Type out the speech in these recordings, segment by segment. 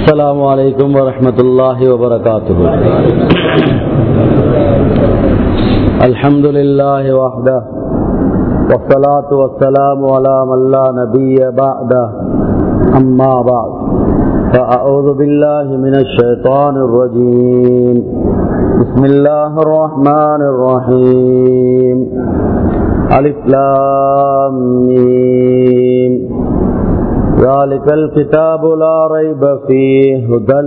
السلام عليكم ورحمة الله وبركاته الحمد لله وحده والصلاة والسلام على من لا نبي بعده أما بعد فأعوذ بالله من الشيطان الرجيم بسم الله الرحمن الرحيم ألف لام ميم ذلك الكتاب لا ريب فيه هدى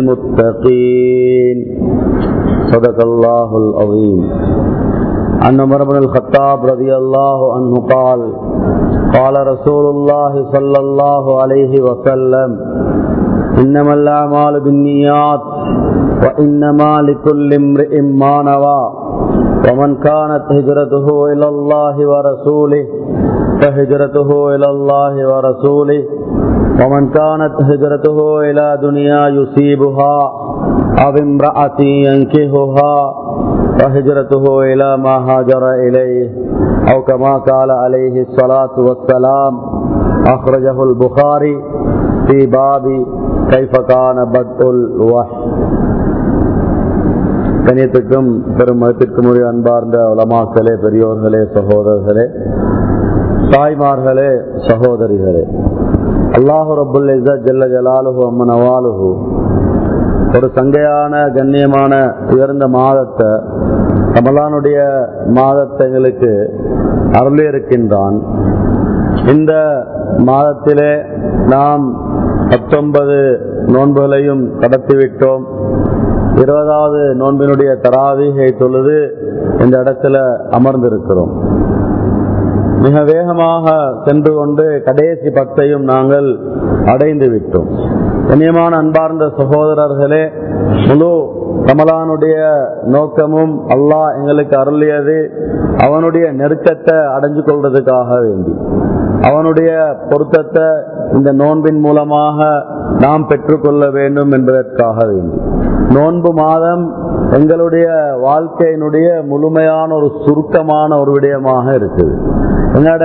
للمتقين صدق الله العظيم عن عمر بن الخطاب رضي الله عنه قال قال رسول الله صلى الله عليه وسلم إنما الأعمال بالنيات وإنما لكل امرئ ما نوى ومن كانت هجرته إلى الله ورسوله فهجرته إلى الله ورسوله ومن كانت هجرته إلى دنيا يصيبها أو امرأة ينكهها فهجرته إلى ما هاجر إليه أو كما قال عليه الصلاة والسلام أخرجه البخاري في باب كيف كان بدء الوحي கணியத்துக்கும் பெரும் மதத்திற்கும் உரிய அன்பார்ந்த உலமாக்களே பெரியோர்களே சகோதரர்களே தாய்மார்களே சகோதரிகளே அல்லாஹு ரபுல் ஜல்ல ஜலாலுஹு அம்மன் அவாலுஹு ஒரு சங்கையான கண்ணியமான உயர்ந்த மாதத்தை கமலானுடைய மாதத்தை எங்களுக்கு அருளி இருக்கின்றான் இந்த மாதத்திலே நாம் பத்தொன்பது நோன்புகளையும் கடத்திவிட்டோம் இருபதாவது நோன்பினுடைய தராவிகை தொழுது இந்த இடத்துல அமர்ந்திருக்கிறோம் மிக வேகமாக சென்று கொண்டு கடைசி பத்தையும் நாங்கள் அடைந்து விட்டோம் கண்ணியமான அன்பார்ந்த சகோதரர்களே முழு கமலானுடைய நோக்கமும் அல்லாஹ் எங்களுக்கு அருளியது அவனுடைய நெருக்கத்தை அடைஞ்சு கொள்றதுக்காக வேண்டி அவனுடைய பொருத்தத்தை இந்த நோன்பின் மூலமாக நாம் பெற்றுக்கொள்ள வேண்டும் என்பதற்காக வேண்டி நோன்பு மாதம் எங்களுடைய வாழ்க்கையினுடைய முழுமையான ஒரு சுருக்கமான ஒரு விடயமாக இருக்குது எங்களோட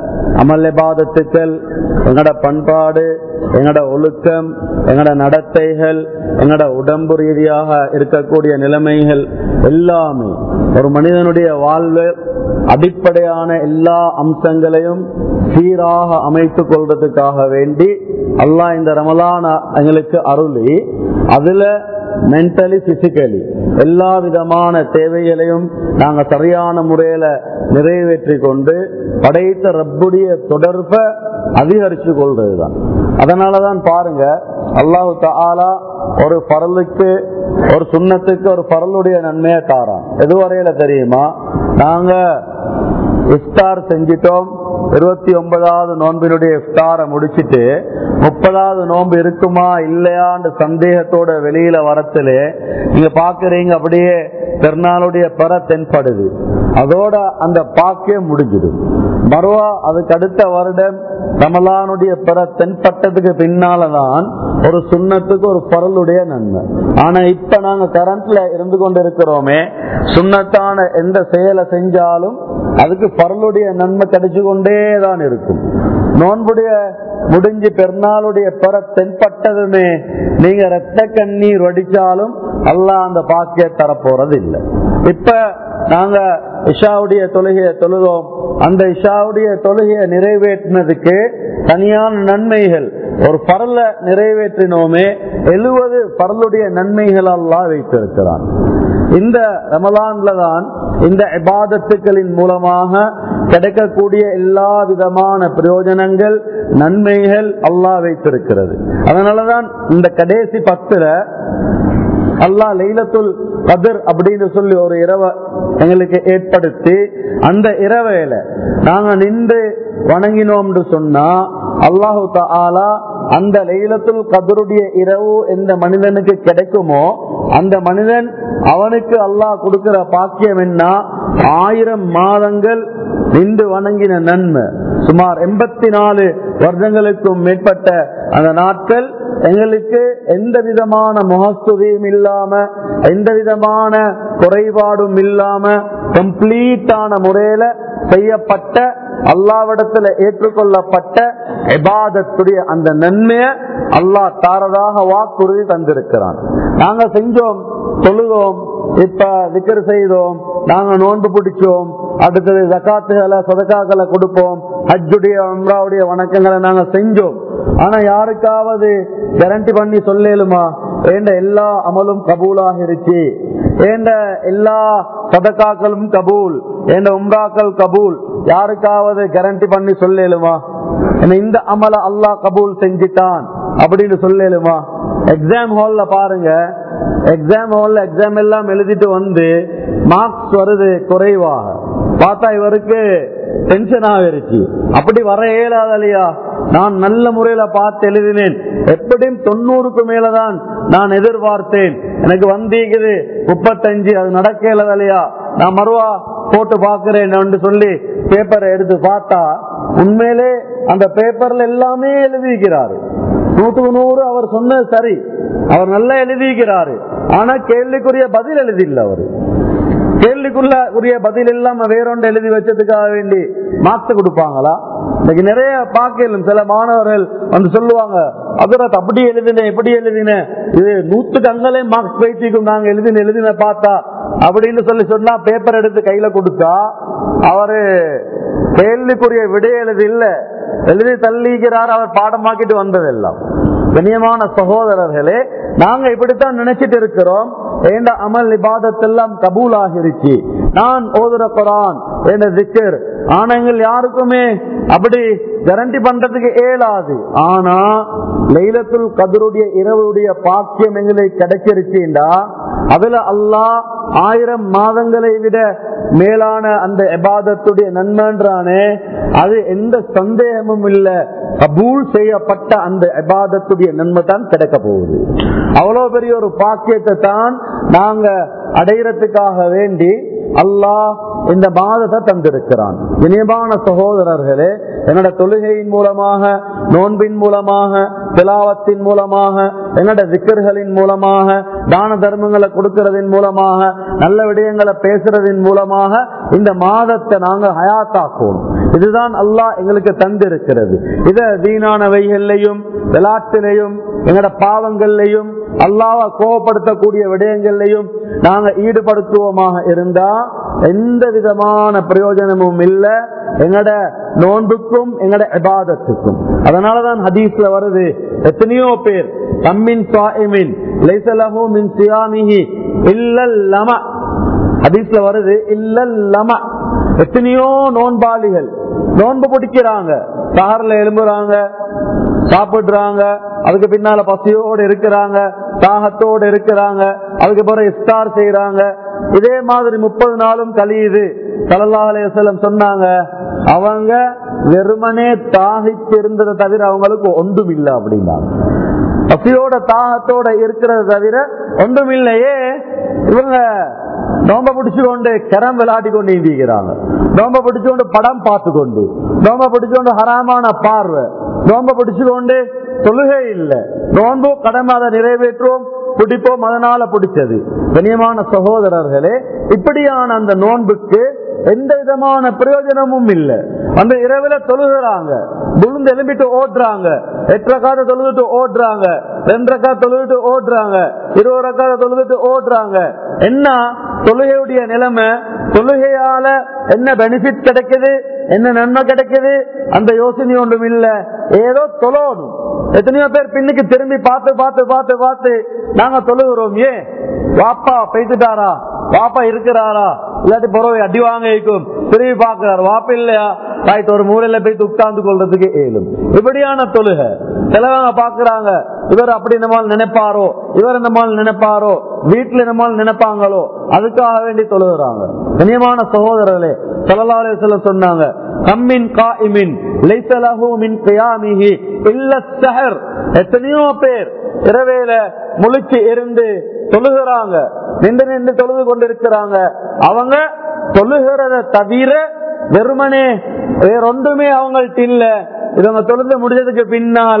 அமல்யபாதத்துக்கள் எங்களோட பண்பாடு எங்களோட ஒழுக்கம் எங்களோட நடத்தைகள் எங்களோட உடம்பு ரீதியாக இருக்கக்கூடிய நிலைமைகள் எல்லாமே ஒரு மனிதனுடைய வாழ்வு அடிப்படையான எல்லா அம்சங்களையும் சீராக அமைத்துக் கொள்றதுக்காக வேண்டி அல்லாஹ் இந்த ரமலான் எங்களுக்கு அருளி அதுல மென்டலி பிசிக்கலி எல்லா விதமான தேவைகளையும் நாங்க சரியான முறையில நிறைவேற்றி கொண்டு படைத்த ரப்புடைய தொடர்பை அதிகரிச்சு கொள்றதுதான் அதனாலதான் பாருங்க அல்லாஹு தாலா ஒரு பரலுக்கு ஒரு சுண்ணத்துக்கு ஒரு பரலுடைய நன்மையை தாரான் எதுவரையில தெரியுமா நாங்க இஃப்தார் செஞ்சிட்டோம் இருபத்தி ஒன்பதாவது நோன்பினுடைய இஃப்தாரை முடிச்சிட்டு முப்பதாவது நோன்பு இருக்குமா இல்லையான்னு சந்தேகத்தோட வெளியில வரத்துல நீங்க பாக்குறீங்க அப்படியே பெருநாளுடைய பெற தென்படுது அதோட அந்த பாக்கே முடிஞ்சிடும் மறுவா அதுக்கு அடுத்த வருடம் ரமலானுடைய பிற தென்பட்டதுக்கு பின்னாலதான் ஒரு சுண்ணத்துக்கு ஒரு பரலுடைய நன்மை ஆனா இப்ப நாங்க கரண்ட்ல இருந்து கொண்டு இருக்கிறோமே சுண்ணத்தான எந்த செயலை செஞ்சாலும் அதுக்கு பரலுடைய நன்மை கிடைச்சு கொண்டே தான் இருக்கும் நோன்புடைய முடிஞ்சு பெருநாளுடைய பிற தென்பட்டதுமே நீங்க ரத்த கண்ணீர் வடிச்சாலும் அல்லாஹ் அந்த பாக்கிய தரப்போறது இல்லை இப்ப நாங்க இஷாவுடைய தொழுகையை தொழுதோம் அந்த இஷாவுடைய தொழுகையை நிறைவேற்றினதுக்கு தனியான நன்மைகள் ஒரு பரல நிறைவேற்றினோமே எழுபது பரலுடைய நன்மைகள் எல்லாம் வைத்திருக்கிறான் இந்த ரமலான்ல தான் இந்த இபாதத்துக்களின் மூலமாக கிடைக்கக்கூடிய எல்லா விதமான பிரயோஜனங்கள் நன்மைகள் அல்லாஹ் வைத்திருக்கிறது அதனாலதான் இந்த கடைசி பத்துல அல்லா லைலத்துல் கதிர் அப்படின்னு சொல்லி ஒரு இரவை எங்களுக்கு ஏற்படுத்தி அந்த இரவையில நாங்க நின்று வணங்கினோம்னு சொன்னா அல்லாஹு தாலா அந்த லைலத்துல் கதருடைய இரவு எந்த மனிதனுக்கு கிடைக்குமோ அந்த மனிதன் அவனுக்கு அல்லாஹ் கொடுக்கிற பாக்கியம் என்ன ஆயிரம் மாதங்கள் நின்று வணங்கின நன்மை சுமார் எண்பத்தி நாலு வருடங்களுக்கும் மேற்பட்ட அந்த நாட்கள் எங்களுக்கு எந்த விதமான முகஸ்துதியும் இல்லாம எந்த விதமான குறைபாடும் இல்லாம கம்ப்ளீட்டான முறையில செய்யப்பட்ட அல்லாவிடத்துல ஏற்றுக்கொள்ளப்பட்ட எபாதத்துடைய அந்த நன்மையை அல்லாஹ் தாரதாக வாக்குறுதி தந்திருக்கிறான் நாங்க செஞ்சோம் தொழுதோம் இப்ப விக்கர் செய்தோம் நாங்க நோன்பு பிடிச்சோம் அடுத்தது ஜக்காத்துகளை சதக்காக்களை கொடுப்போம் ஹஜ்ஜுடைய உம்ராவுடைய வணக்கங்களை நாங்க செஞ்சோம் ஆனா யாருக்காவது கேரண்டி பண்ணி சொல்லேலுமா ஏண்ட எல்லா அமலும் கபூலாக இருச்சு ஏண்ட எல்லா சதக்காக்களும் கபூல் ஏண்ட உம்ராக்கள் கபூல் யாருக்காவது கேரண்டி பண்ணி சொல்லேலுமா இந்த அமல அல்லாஹ் கபூல் செஞ்சிட்டான் அப்படின்னு சொல்லேலுமா எக்ஸாம் ஹால்ல பாருங்க எக்ஸாம் ஹால்ல எக்ஸாம் எல்லாம் எழுதிட்டு வந்து மார்க்ஸ் வருது குறைவாக பார்த்தா இவருக்கு டென்ஷன் ஆகிருச்சு அப்படி வர இயலாதலையா நான் நல்ல முறையில பார்த்து எழுதினேன் எப்படியும் தொண்ணூறுக்கு மேலதான் நான் எதிர்பார்த்தேன் எனக்கு வந்தீங்குது முப்பத்தஞ்சு அது நடக்க இயலாதலையா நான் மறுவா போட்டு பாக்குறேன் சொல்லி பேப்பரை எடுத்து பார்த்தா உண்மையிலே அந்த பேப்பர்ல எல்லாமே எழுதிக்கிறாரு நூற்றுக்கு நூறு அவர் சொன்னது சரி அவர் நல்லா எழுதிக்கிறாரு ஆனா கேள்விக்குரிய பதில் எழுதில்ல அவரு கேள்விக்குள்ள உரிய பதில் எல்லாம் வேறொன்று எழுதி வச்சதுக்காக வேண்டி மார்க்ஸ் கொடுப்பாங்களா இன்னைக்கு நிறைய பார்க்கலும் சில மாணவர்கள் வந்து சொல்லுவாங்க அதரத் அப்படி எழுதினேன் எப்படி எழுதினேன் இது நூத்துக்கு அங்கலே மார்க்ஸ் வைத்திக்கும் நாங்க எழுதின எழுதின பார்த்தா அப்படின்னு சொல்லி சொன்னா பேப்பர் எடுத்து கையில கொடுத்தா அவரு கேள்விக்குரிய விடை எழுதி இல்ல எழுதி தள்ளிக்கிறார் அவர் பாடமாக்கிட்டு வந்ததெல்லாம் கண்ணியமான சகோதரர்களே நாங்க இப்படித்தான் நினைச்சிட்டு இருக்கிறோம் ஏண்ட அமல் இபாதத்தெல்லாம் கபூல் ஆகிருச்சு நான் ஓதுற குரான் என்ற திக்கர் ஆனங்கள் யாருக்குமே அப்படி கரண்டி பண்றதுக்கு இயலாது ஆனா லைலத்துல் கதருடைய இரவுடைய பாக்கியம் எங்களுக்கு கிடைச்சிருச்சுண்டா அதுல அல்லாஹ் ஆயிரம் மாதங்களை விட மேலான அந்த எபாதத்துடைய நன்மன்றானே அது எந்த சந்தேகமும் இல்ல கபூல் செய்யப்பட்ட அந்த எபாதத்துடைய நன்மை தான் கிடைக்க போகுது அவ்வளவு பெரிய ஒரு பாக்கியத்தை தான் நாங்க அடையிறதுக்காக வேண்டி அல்லாஹ் இந்த மாதத்தை தந்திருக்கிறான் இனியமான சகோதரர்களே என்னோட தொழுகையின் மூலமாக நோன்பின் மூலமாக திலாவத்தின் மூலமாக என்னோட விக்கர்களின் மூலமாக தான தர்மங்களை கொடுக்கறதின் மூலமாக நல்ல விடயங்களை பேசுறதின் மூலமாக இந்த மாதத்தை நாங்க ஹயாத்தாக்குவோம் இதுதான் அல்லாஹ் எங்களுக்கு தந்திருக்கிறது இத வீணானவைகள்லையும் விளாட்டிலையும் எங்கட பாவங்கள்லையும் அல்லாவ கோபப்படுத்தக்கூடிய விடயங்கள்லையும் நாங்க ஈடுபடுத்துவோமாக இருந்தா எந்த விதமான பிரயோஜனமும் இல்ல எங்கட நோன்புக்கும் எங்கட இபாதத்துக்கும் அதனாலதான் ஹதீஸ்ல வருது எத்தனையோ பேர் கம்மின் சாயிமின் லைசலஹு மின் சியாமிஹி இல்லல்லம ஹதீஸ்ல வருது இல்லல்லம எத்தனையோ நோன்பாளிகள் நோன்பு பிடிக்கிறாங்க சஹர்ல எழும்புறாங்க சாப்பிடுறாங்க அதுக்கு பின்னால பசியோடு இருக்கிறாங்க தாகத்தோடு இருக்கிறாங்க அதுக்கு பிறகு இஃப்தார் செய்யறாங்க இதே மாதிரி முப்பது நாளும் கழியுது சல்லா அலையம் சொன்னாங்க அவங்க வெறுமனே தாகித்திருந்ததை தவிர அவங்களுக்கு ஒன்றும் இல்லை அப்படின்னாங்க பசியோட தாகத்தோட இருக்கிறத தவிர ஒன்றும் இல்லையே இவங்க நோம்ப பிடிச்சு கொண்டு கரம் விளையாடி கொண்டு இந்திக்கிறாங்க நோம்ப பிடிச்சு கொண்டு படம் பார்த்து கொண்டு நோம்ப பிடிச்சு கொண்டு ஹராமான பார்வை நோம்ப பிடிச்சு கொண்டு தொழுகை இல்லை நோன்பு கடமை அதை நிறைவேற்றுவோம் பிடிப்போம் அதனால பிடிச்சது கண்ணியமான சகோதரர்களே இப்படியான அந்த நோன்புக்கு எந்த விதமான பிரயோஜனமும் இல்லை அந்த இரவுல தொழுகிறாங்க புழுந்து எலும்பிட்டு ஓடுறாங்க எட்டு ரக்காத தொழுதுட்டு ஓடுறாங்க ரெண்டு ரக்கா தொழுதுட்டு ஓடுறாங்க இருபது ரக்காத தொழுதுட்டு ஓடுறாங்க என்ன தொழுகையுடைய நிலைமை தொழுகையால என்ன பெனிஃபிட் கிடைக்குது என்ன நன்மை கிடைக்குது அந்த யோசனை ஒன்றும் இல்ல ஏதோ தொழணும் எத்தனையோ பேர் பின்னுக்கு திரும்பி பார்த்து பார்த்து பார்த்து பார்த்து நாங்க தொழுகிறோம் ஏன் வாப்பா பெய்துட்டாரா வாப்பா இருக்கிறாரா இல்லாட்டி புறவை அடி வாங்க இருக்கும் திரும்பி பாக்குறாரு வாப்பா இல்லையா தாய்த்து ஒரு மூலையில போய் உட்கார்ந்து கொள்றதுக்கு ஏழும் இப்படியான தொழுகை சிலவங்க பாக்குறாங்க இவர் அப்படி நம்மால் நினைப்பாரோ இவர் நம்மால் நினைப்பாரோ வீட்டுல நம்மால் நினைப்பாங்களோ அதுக்காக வேண்டி தொழுகிறாங்க கண்ணியமான சகோதரர்களே சலலாலே சொல்ல சொன்னாங்க கம்மின் காயிமின் லைசலஹு மின் கியாமிஹி இல்ல சஹர் எத்தனையோ பேர் இரவேல முழிச்சு இருந்து தொழுகிறாங்க நின்று நின்று தொழுது கொண்டிருக்கிறாங்க அவங்க தொழுகிறத தவிர வெறுமனே வேறொன்றுமே அவங்கள்ட்ட இல்ல இவங்க தொழுந்து முடிஞ்சதுக்கு பின்னால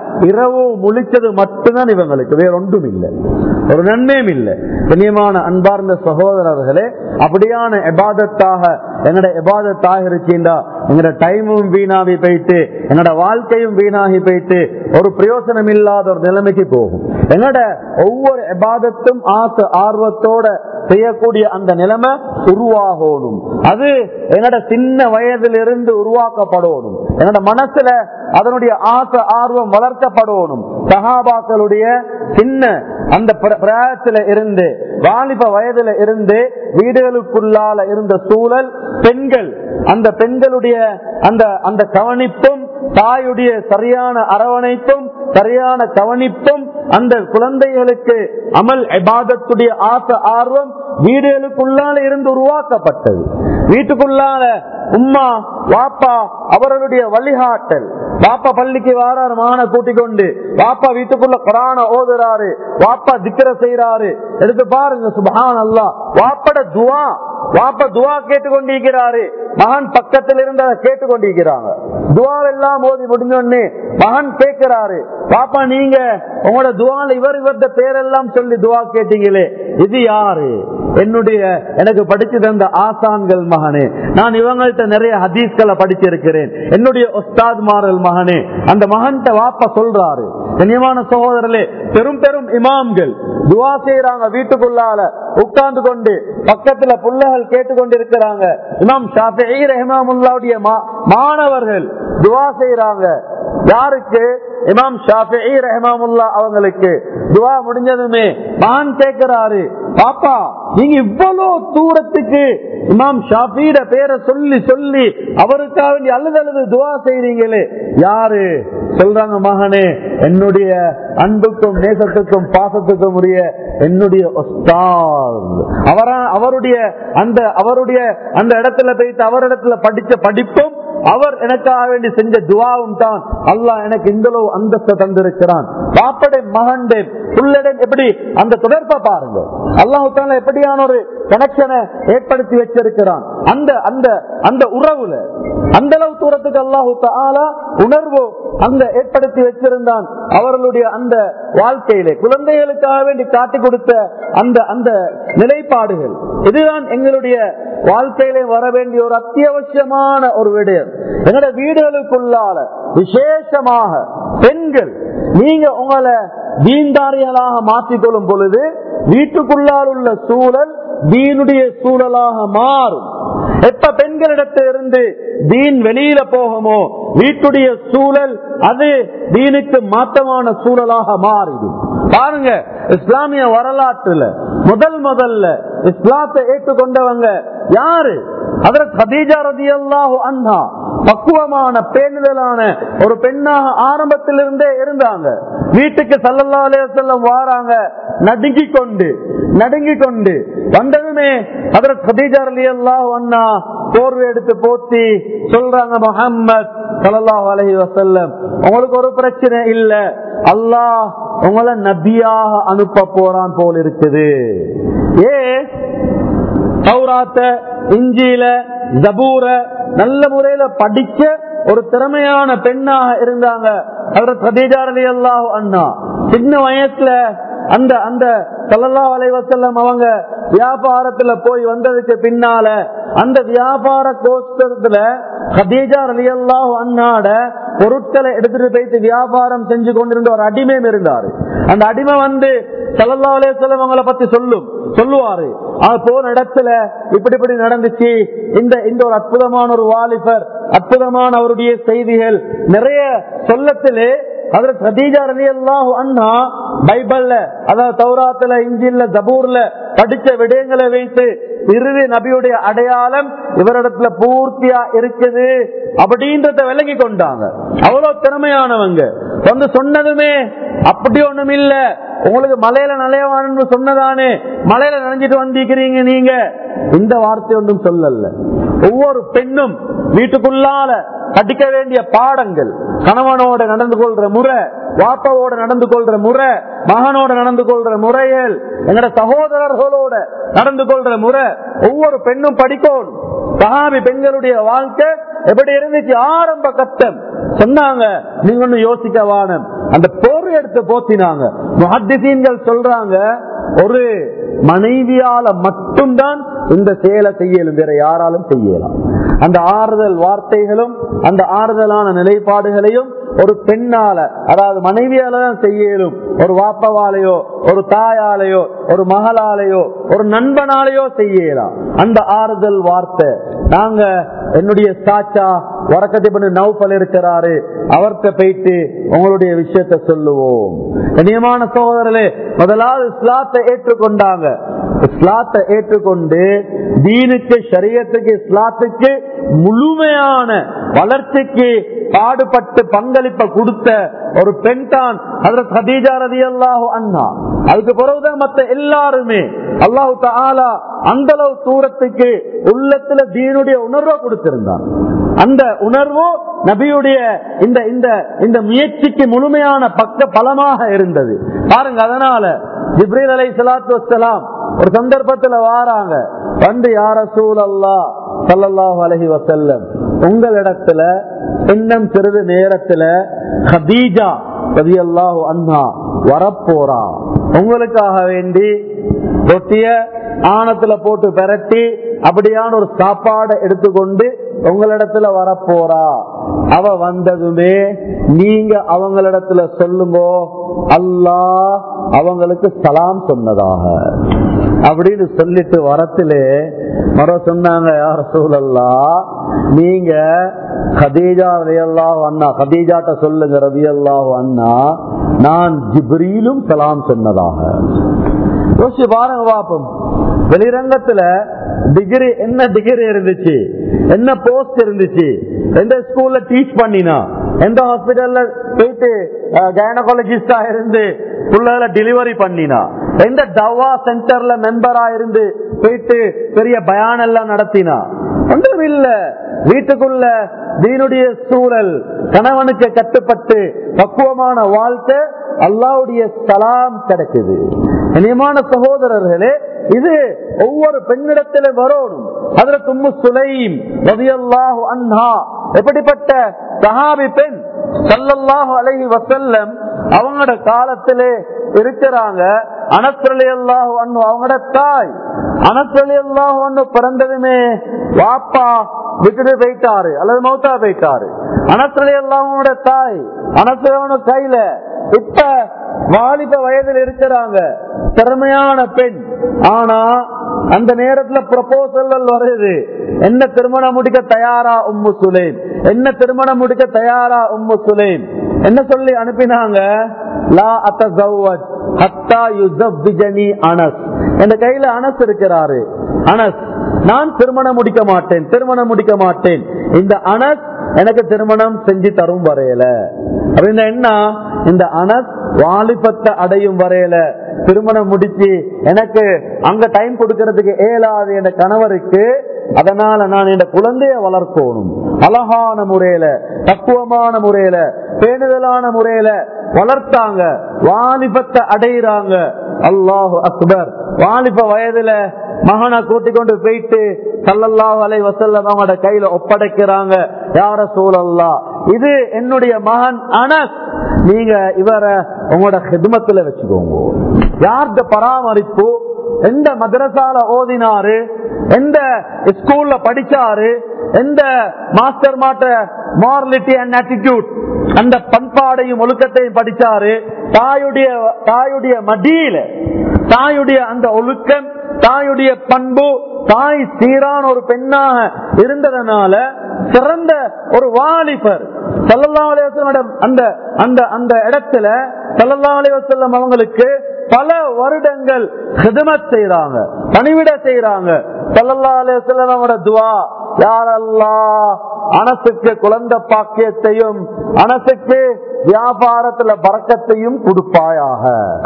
இரவு முழிச்சது மட்டும்தான் இவங்களுக்கு வேற ஒன்றும் இல்லை ஒரு நன்மையும் இல்லை கண்ணியமான அன்பார்ந்த சகோதரர்களே அப்படியான எபாதத்தாக எங்கட எபாதத்தாக இருக்கின்றா எங்கட டைமும் வீணாகி போயிட்டு எங்கட வாழ்க்கையும் வீணாகி போயிட்டு ஒரு பிரயோசனம் இல்லாத ஒரு நிலைமைக்கு போகும் எங்கட ஒவ்வொரு எபாதத்தும் ஆசை ஆர்வத்தோட செய்யக்கூடிய அந்த நிலைமை உருவாகணும் அது என்னோட சின்ன வயதிலிருந்து உருவாக்கப்படணும் என்னோட மனசுல அதனுடைய ஆசை ஆர்வம் வளர்க்கப்படணும் சகாபாக்களுடைய சின்ன அந்த பிரயாசத்துல இருந்து வாலிப வயதுல இருந்து வீடுகளுக்குள்ளால இருந்த சூழல் பெண்கள் அந்த பெண்களுடைய அந்த அந்த கவனிப்பும் தாயுடைய சரியான அரவணைப்பும் சரியான கவனிப்பும் அந்த குழந்தைகளுக்கு அமல் எபாதத்துடைய ஆசை ஆர்வம் வீடுகளுக்குள்ளால இருந்து உருவாக்கப்பட்டது வீட்டுக்குள்ளால உம்மா வாப்பா அவர்களுடைய வழிகாட்டல் வாப்பா பள்ளிக்கு வாராரு மகனை கூட்டிக் கொண்டு வாப்பா வீட்டுக்குள்ள குரான ஓதுறாரு வாப்பா திக்கர செய்யறாரு எடுத்து பாருங்க சுபஹான் அல்லா வாப்பட துவா வாப்ப துவா கேட்டுக்கொண்டிருக்கிறாரு மகன் பக்கத்தில் இருந்து அதை கேட்டுக்கொண்டிருக்கிறாங்க துவாவெல்லாம் மோதி முடிஞ்சோடனே மகன் கேட்கிறாரு பாப்பா நீங்க உங்களோட துவால இவர் இவர்த பேரெல்லாம் சொல்லி துவா கேட்டீங்களே இது யாரு என்னுடைய எனக்கு படிச்சு தந்த ஆசான்கள் மகனே நான் இவங்கள்ட்ட நிறைய ஹதீஸ்களை படிச்சிருக்கிறேன் என்னுடைய ஒஸ்தாத் மாறல் மகனே அந்த மகன்கிட்ட வாப்பா சொல்றாரு கண்ணியமான சகோதரர்களே பெரும் பெரும் இமாம்கள் துவா செய்யறாங்க வீட்டுக்குள்ளால உட்கார்ந்து கொண்டு பக்கத்துல புள்ளகள் கேட்டுக்கொண்டிருக்கிறாங்க இமாம் ஷாஃபி ரஹிமாமுல்லாவுடைய மாணவர்கள் துவா செய்யறாங்க யாருக்கு இமாம் ஷாஃபி ரஹமாமுல்லா அவங்களுக்கு துவா முடிஞ்சதுமே மகான் கேட்கிறாரு பாப்பா நீங்க இவ்வளவு தூரத்துக்கு இமாம் ஷாஃபியோட பேரை சொல்லி சொல்லி அவருக்காக வேண்டி அழுது அழுது துவா செய்றீங்களே யாரு சொல்றாங்க மகனே என்னுடைய அன்புக்கும் நேசத்துக்கும் பாசத்துக்கும் உரிய என்னுடைய அவரா அவருடைய அந்த அவருடைய அந்த இடத்துல போயிட்டு அவரிடத்துல படிச்ச படிப்பும் அவர் எனக்காக வேண்டி செஞ்ச துவாவும் தான் அல்லாஹ் எனக்கு இந்த அளவு அந்தஸ்தை தந்திருக்கிறான் பாப்படை மகண்டே புள்ளடன் எப்படி அந்த தொடர்பை பாருங்க அல்லாஹு தாலா எப்படியான ஒரு கனெக்ஷனை ஏற்படுத்தி வச்சிருக்கிறான் அந்த அந்த அந்த உறவுல அந்த அளவு தூரத்துக்கு அல்லாஹு தாலா உணர்வு அந்த ஏற்படுத்தி வச்சிருந்தான் அவர்களுடைய அந்த வாழ்க்கையிலே குழந்தைகளுக்காக வேண்டி காட்டி கொடுத்த அந்த அந்த நிலைப்பாடுகள் இதுதான் எங்களுடைய வாழ்க்கையிலே வர வேண்டிய ஒரு அத்தியாவசியமான ஒரு விடயம் எங்களுடைய வீடுகளுக்குள்ளால விசேஷமாக பெண்கள் நீங்க உங்களை தீன்தாரிகளாக மாற்றிக்கொள்ளும் பொழுது வீட்டுக்குள்ளால் உள்ள சூழல் தீனுடைய சூழலாக மாறும் எப்ப பெண்களிடத்திலிருந்து தீன் வெளியில போகுமோ வீட்டுடைய சூழல் அது தீனுக்கு மாற்றமான சூழலாக மாறிடும் பாருங்க இஸ்லாமிய வரலாற்றுல முதல் முதல்ல இஸ்லாத்தை ஏற்றுக்கொண்டவங்க யாரு அதற்கு கதீஜா ரதி அல்லாஹு அண்ணா பக்குவமான பேணுதலான ஒரு பெண்ணாக ஆரம்பத்திலிருந்தே இருந்தாங்க வீட்டுக்கு சல்லல்லா அலையம் வாராங்க நடுங்கி கொண்டு நடுங்கி கொண்டு வந்ததுமே அதற்கு கதீஜா ரலி அல்லாஹு அண்ணா போர்வை எடுத்து போத்தி சொல்றாங்க முகம்மது சல்லாஹ் அலஹி வசல்லம் உங்களுக்கு ஒரு பிரச்சனை இல்ல அல்லாஹ் உங்களை நபியாக அனுப்ப போறான் போல் இருக்குது ஏ சௌராத்த இஞ்சியில ஜபூர நல்ல முறையில படிக்க ஒரு திறமையான பெண்ணாக இருந்தாங்க அவர் கதீஜார் அலி அல்லாஹ் அண்ணா சின்ன வயசுல அந்த அந்த சல்லல்லா அலைவசல்லம் அவங்க வியாபாரத்துல போய் வந்ததுக்கு பின்னால அந்த வியாபார கோஷ்டத்துல கதீஜா அலி அல்லாஹ் அண்ணாட பொருட்களை எடுத்துட்டு போயிட்டு வியாபாரம் செஞ்சு கொண்டிருந்த ஒரு அடிமையும் இருந்தாரு அந்த அடிமை வந்து சல்லல்லா அலையம் அவங்கள பத்தி சொல்லும் சொல்லுவாரு அது போன இடத்துல இப்படி இப்படி நடந்துச்சு இந்த இந்த ஒரு அற்புதமான ஒரு வாலிபர் அற்புதமான அவருடைய செய்திகள் நிறைய சொல்லத்திலே அதுல சதீஜா அலி அல்லாஹு அண்ணா பைபிள்ல அதாவது தௌராத்துல இஞ்சில்ல ஜபூர்ல படிச்ச விடயங்களை வைத்து இறுதி நபியுடைய அடையாளம் இவரிடத்துல பூர்த்தியா இருக்குது அப்படின்றத விளங்கி கொண்டாங்க அவ்வளவு திறமையானவங்க வந்து சொன்னதுமே அப்படி ஒண்ணும் இல்ல உங்களுக்கு மலையில நலையவான்னு சொன்னதானே மலையில நனைஞ்சிட்டு வந்திருக்கிறீங்க நீங்க இந்த வார்த்தை ஒன்றும் சொல்லல ஒவ்வொரு பெண்ணும் வீட்டுக்குள்ளால படிக்க வேண்டிய பாடங்கள் கணவனோட நடந்து கொள்ற முறை வாப்பாவோட நடந்து கொள்ற முறை மகனோட நடந்து கொள்ற முறைகள் எங்கட சகோதரர்களோட நடந்து கொள்ற முறை ஒவ்வொரு பெண்ணும் படிக்கணும் சகாபி பெண்களுடைய வாழ்க்கை எப்படி இருந்துச்சு ஆரம்ப கட்டம் சொன்னாங்க நீங்க ஒண்ணு யோசிக்க வானம் அந்த போர் எடுத்து போத்தினாங்க முஹத்திசீன்கள் சொல்றாங்க ஒரு மனைவியால மட்டும்தான் இந்த செயலை செய்யலும் வேற யாராலும் செய்யலாம் அந்த ஆறுதல் வார்த்தைகளும் அந்த ஆறுதலான நிலைப்பாடுகளையும் ஒரு பெண்ணால அதாவது மனைவியால தான் செய்யலும் ஒரு வாப்பவாலையோ ஒரு தாயாலேயோ ஒரு மகளாலேயோ ஒரு நண்பனாலேயோ செய்யலாம் அந்த ஆறுதல் வார்த்தை நாங்க என்னுடைய சாச்சா வரக்கத்தை பண்ணி நௌபல் இருக்கிறாரு அவர்கிட்ட போயிட்டு உங்களுடைய விஷயத்த சொல்லுவோம் கண்ணியமான சகோதரர்களே முதலாவது இஸ்லாத்தை ஏற்றுக்கொண்டாங்க இஸ்லாத்தை ஏற்றுக்கொண்டு தீனுக்கு சரியத்துக்கு இஸ்லாத்துக்கு முழுமையான வளர்ச்சிக்கு பாடுபட்டு பங்களிப்ப கொடுத்த ஒரு பெண் தான் அதற்கு ஹதீஜா ரதி அல்லாஹு அண்ணா அதுக்கு பிறகுதான் மத்த எல்லாருமே அல்லாஹு தாலா அந்த அளவு தூரத்துக்கு உள்ளத்துல தீனுடைய உணர்வை கொடுத்திருந்தான் அந்த உணர்வு நபியுடைய இந்த இந்த இந்த முயற்சிக்கு முழுமையான பக்க பலமாக இருந்தது பாருங்க அதனால ஜிப்ரீல் அலை சலாத்து வசலாம் ஒரு சந்தர்ப்பத்துல வாராங்க வந்து யார சூழல்லா சல்லல்லாஹு அலஹி வசல்லம் உங்களிடத்துல இன்னும் சிறிது நேரத்துல ஹதீஜா ரதியல்லாஹு அண்ணா வரப்போறா உங்களுக்காக வேண்டி ரொட்டிய ஆணத்துல போட்டு பெரட்டி அப்படியான ஒரு சாப்பாடை எடுத்துக்கொண்டு உங்களிடத்துல வரப்போறா அவ வந்ததுமே நீங்க அவங்களிடத்துல சொல்லுங்க அல்லாஹ் அவங்களுக்கு சலாம் சொன்னதாக அப்படின்னு சொல்லிட்டு வரத்திலே மர சொன்னாங்க யார் சூழல்லா நீங்க கதீஜா ரதியல்லாஹு அண்ணா கதீஜாட்ட சொல்லுங்க ரதியல்லாஹு அண்ணா நான் ஜிப்ரீலும் சலாம் சொன்னதாக யோசிச்சு பாருங்க பாப்போம் வெளிரங்கத்துல டிகிரி என்ன டிகிரி இருந்துச்சு என்ன போஸ்ட் இருந்துச்சு எந்த ஸ்கூல்ல டீச் பண்ணினா எந்த ஹாஸ்பிட்டல்ல போயிட்டு கைனகாலஜிஸ்டா இருந்து பிள்ளைகளை டெலிவரி பண்ணினா எந்த டவா சென்டர்ல மெம்பரா இருந்து போயிட்டு பெரிய பயான் எல்லாம் நடத்தினா ஒன்றும் இல்ல வீட்டுக்குள்ள தீனுடைய சூழல் கணவனுக்கு கட்டுப்பட்டு பக்குவமான வாழ்க்கை அல்லாவுடைய சலாம் கிடைக்குது இனியமான சகோதரர்களே இது ஒவ்வொரு பெண்ணிடத்தில வரணும் அதுல தும்மு சுலைம் ரதியல்லாஹு அன்ஹா எப்படிப்பட்ட சஹாபி பெண் சல்லல்லாஹு அலைஹி வசல்லம் அவங்களோட காலத்திலே இருக்கிறாங்க அனசலி அல்லாஹு அண்ணு அவங்களோட தாய் அனசலி அல்லாஹு அண்ணு பிறந்ததுமே வாப்பா விட்டுட்டு போயிட்டாரு அல்லது மௌத்தா போயிட்டாரு அனசலி அல்லாஹோட தாய் அனசலவனு கையில இப்ப வாலிப வயதில் இருக்கிறாங்க திறமையான பெண் ஆனா அந்த நேரத்துல ப்ரொபோசல்கள் வருது என்ன திருமணம் முடிக்க தயாரா உம்மு சுலேம் என்ன திருமணம் முடிக்க தயாரா உம்மு சுலேம் என்ன சொல்லி அனுப்பினாங்க லா அத்தவத் ஹத்தா யுசப்ஜனி அனஸ் என் கையில அனஸ் இருக்கிறாரு அனஸ் நான் திருமணம் முடிக்க மாட்டேன் திருமணம் முடிக்க மாட்டேன் இந்த அனஸ் எனக்கு திருமணம் செஞ்சு தரும் வரையல அப்படின்னா என்ன இந்த அனஸ் வாலிபத்தை அடையும் வரையில திருமணம் முடிச்சு எனக்கு அங்க டைம் கொடுக்கறதுக்கு ஏலாது என் கணவருக்கு அதனால நான் இந்த குழந்தைய வளர்க்கணும் அழகான முறையில தக்குவமான முறையில பேணுதலான முறையில வளர்த்தாங்க வாலிபத்தை அடையிறாங்க அல்லாஹு அக்பர் வாலிப வயதுல மகனை கூட்டிக் கொண்டு போயிட்டு சல்லல்லாஹு அலை வசல்லம் அவங்களோட கையில ஒப்படைக்கிறாங்க யார சூழல்லா இது என்னுடைய மகன் அனஸ் நீங்க இவரை உங்களோட ஹிதமத்துல வச்சுக்கோங்க யார்த பராமரிப்பு எந்த மதரசால ஓதினாரு எந்த ஸ்கூல்ல படிச்சாரு எந்த மாஸ்டர் மாட்ட மாரலிட்டி அண்ட் ஆட்டிடியூட் அந்த பண்பாடையும் ஒழுக்கத்தையும் படிச்சாரு தாயுடைய தாயுடைய மடியில தாயுடைய அந்த ஒழுக்கம் தாயுடைய பண்பு தாய் சீரான ஒரு பெண்ணாக இருந்ததனால சிறந்த ஒரு வாலிபர் சல்லல்லா அலைவசம் அந்த அந்த அந்த இடத்துல சல்லல்லா அலைவசல்லம் அவங்களுக்கு பல வருடங்கள் ஹிதமத் செய்யறாங்க பணிவிட செய்யறாங்க சல்லல்லா அலைவசல்லம் அவங்களோட துவா யாரல்லா அனசுக்கு குழந்தை பாக்கியத்தையும் அனசுக்கு வியாபாரத்துல பறக்கத்தையும் கொடுப்பாயாக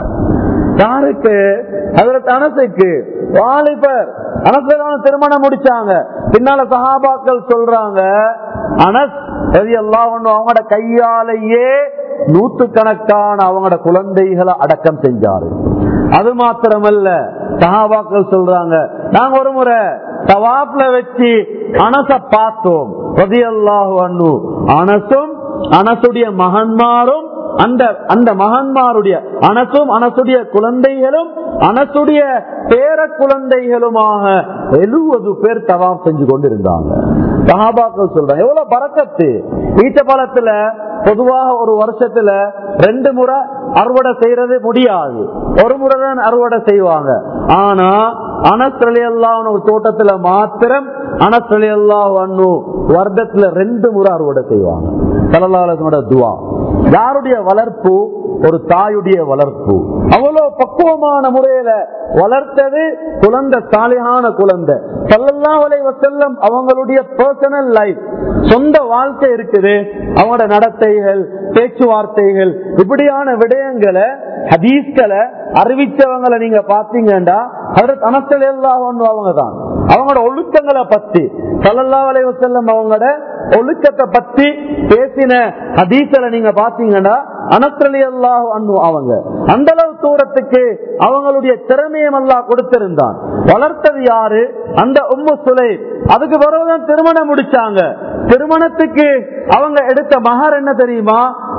யாருக்கு அதற்கு அனசுக்கு வாலிபர் அனசுக்கான திருமணம் முடிச்சாங்க பின்னால சகாபாக்கள் சொல்றாங்க அனஸ் எல்லாம் அவங்களோட கையாலேயே நூத்து கணக்கான அவங்களோட குழந்தைகளை அடக்கம் செஞ்சாரு அது மாத்திரமல்ல சகாபாக்கள் சொல்றாங்க நாங்க ஒரு முறை தவாப்ல வச்சு அனச பார்த்தோம் ரதியல்லாஹு அண்ணு அனசும் அனசுடைய மகன்மாரும் அந்த அந்த மகன்மாருடைய அனசும் அனசுடைய குழந்தைகளும் அனசுடைய பேர குழந்தைகளுமாக எழுபது பேர் தவாம் செஞ்சு கொண்டிருந்தாங்க சஹாபாக்கள் சொல்றாங்க எவ்வளவு பறக்கத்து ஈச்ச பழத்துல பொதுவாக ஒரு வருஷத்துல ரெண்டு முறை அறுவடை செய்யறது முடியாது ஒரு முறை தான் அறுவடை செய்வாங்க ஆனா அனஸ்ரலியல்லான ஒரு தோட்டத்துல மாத்திரம் அனஸ்ரலியல்லாஹ் அண்ணு வருடத்துல ரெண்டு முறை அறுவடை செய்வாங்க சலல்லாஹோட துவா யாருடைய வளர்ப்பு ஒரு தாயுடைய வளர்ப்பு அவ்வளவு பக்குவமான முறையில வளர்த்தது குழந்தை சாலையான குழந்தை சல்லல்லா செல்லம் அவங்களுடைய பர்சனல் லைஃப் சொந்த வாழ்க்கை இருக்குது அவங்களோட நடத்தைகள் பேச்சுவார்த்தைகள் இப்படியான விடயங்களை ஹதீஸ்களை அறிவிச்சவங்களை நீங்க பாத்தீங்கன்னா அதற்கு அனசல் எல்லாம் அவங்க தான் அவங்களோட ஒழுக்கங்களை பத்தி சல்லல்லா செல்லம் அவங்களோட ஒழுக்கத்தை பத்தி பேசின ஹதீசல நீங்க பாத்தீங்கன்னா அனசலி அல்லாஹ் அண்ணு அவங்க அந்த அளவு தூரத்துக்கு அவங்களுடைய திறமையும் அல்லாஹ் கொடுத்திருந்தான் வளர்த்தது யாரு அந்த உம்மு சுலை அதுக்கு பிறகுதான் திருமணம் முடிச்சாங்க திருமணத்துக்கு அவங்க எடுத்த மகர் என்ன தெரியுமா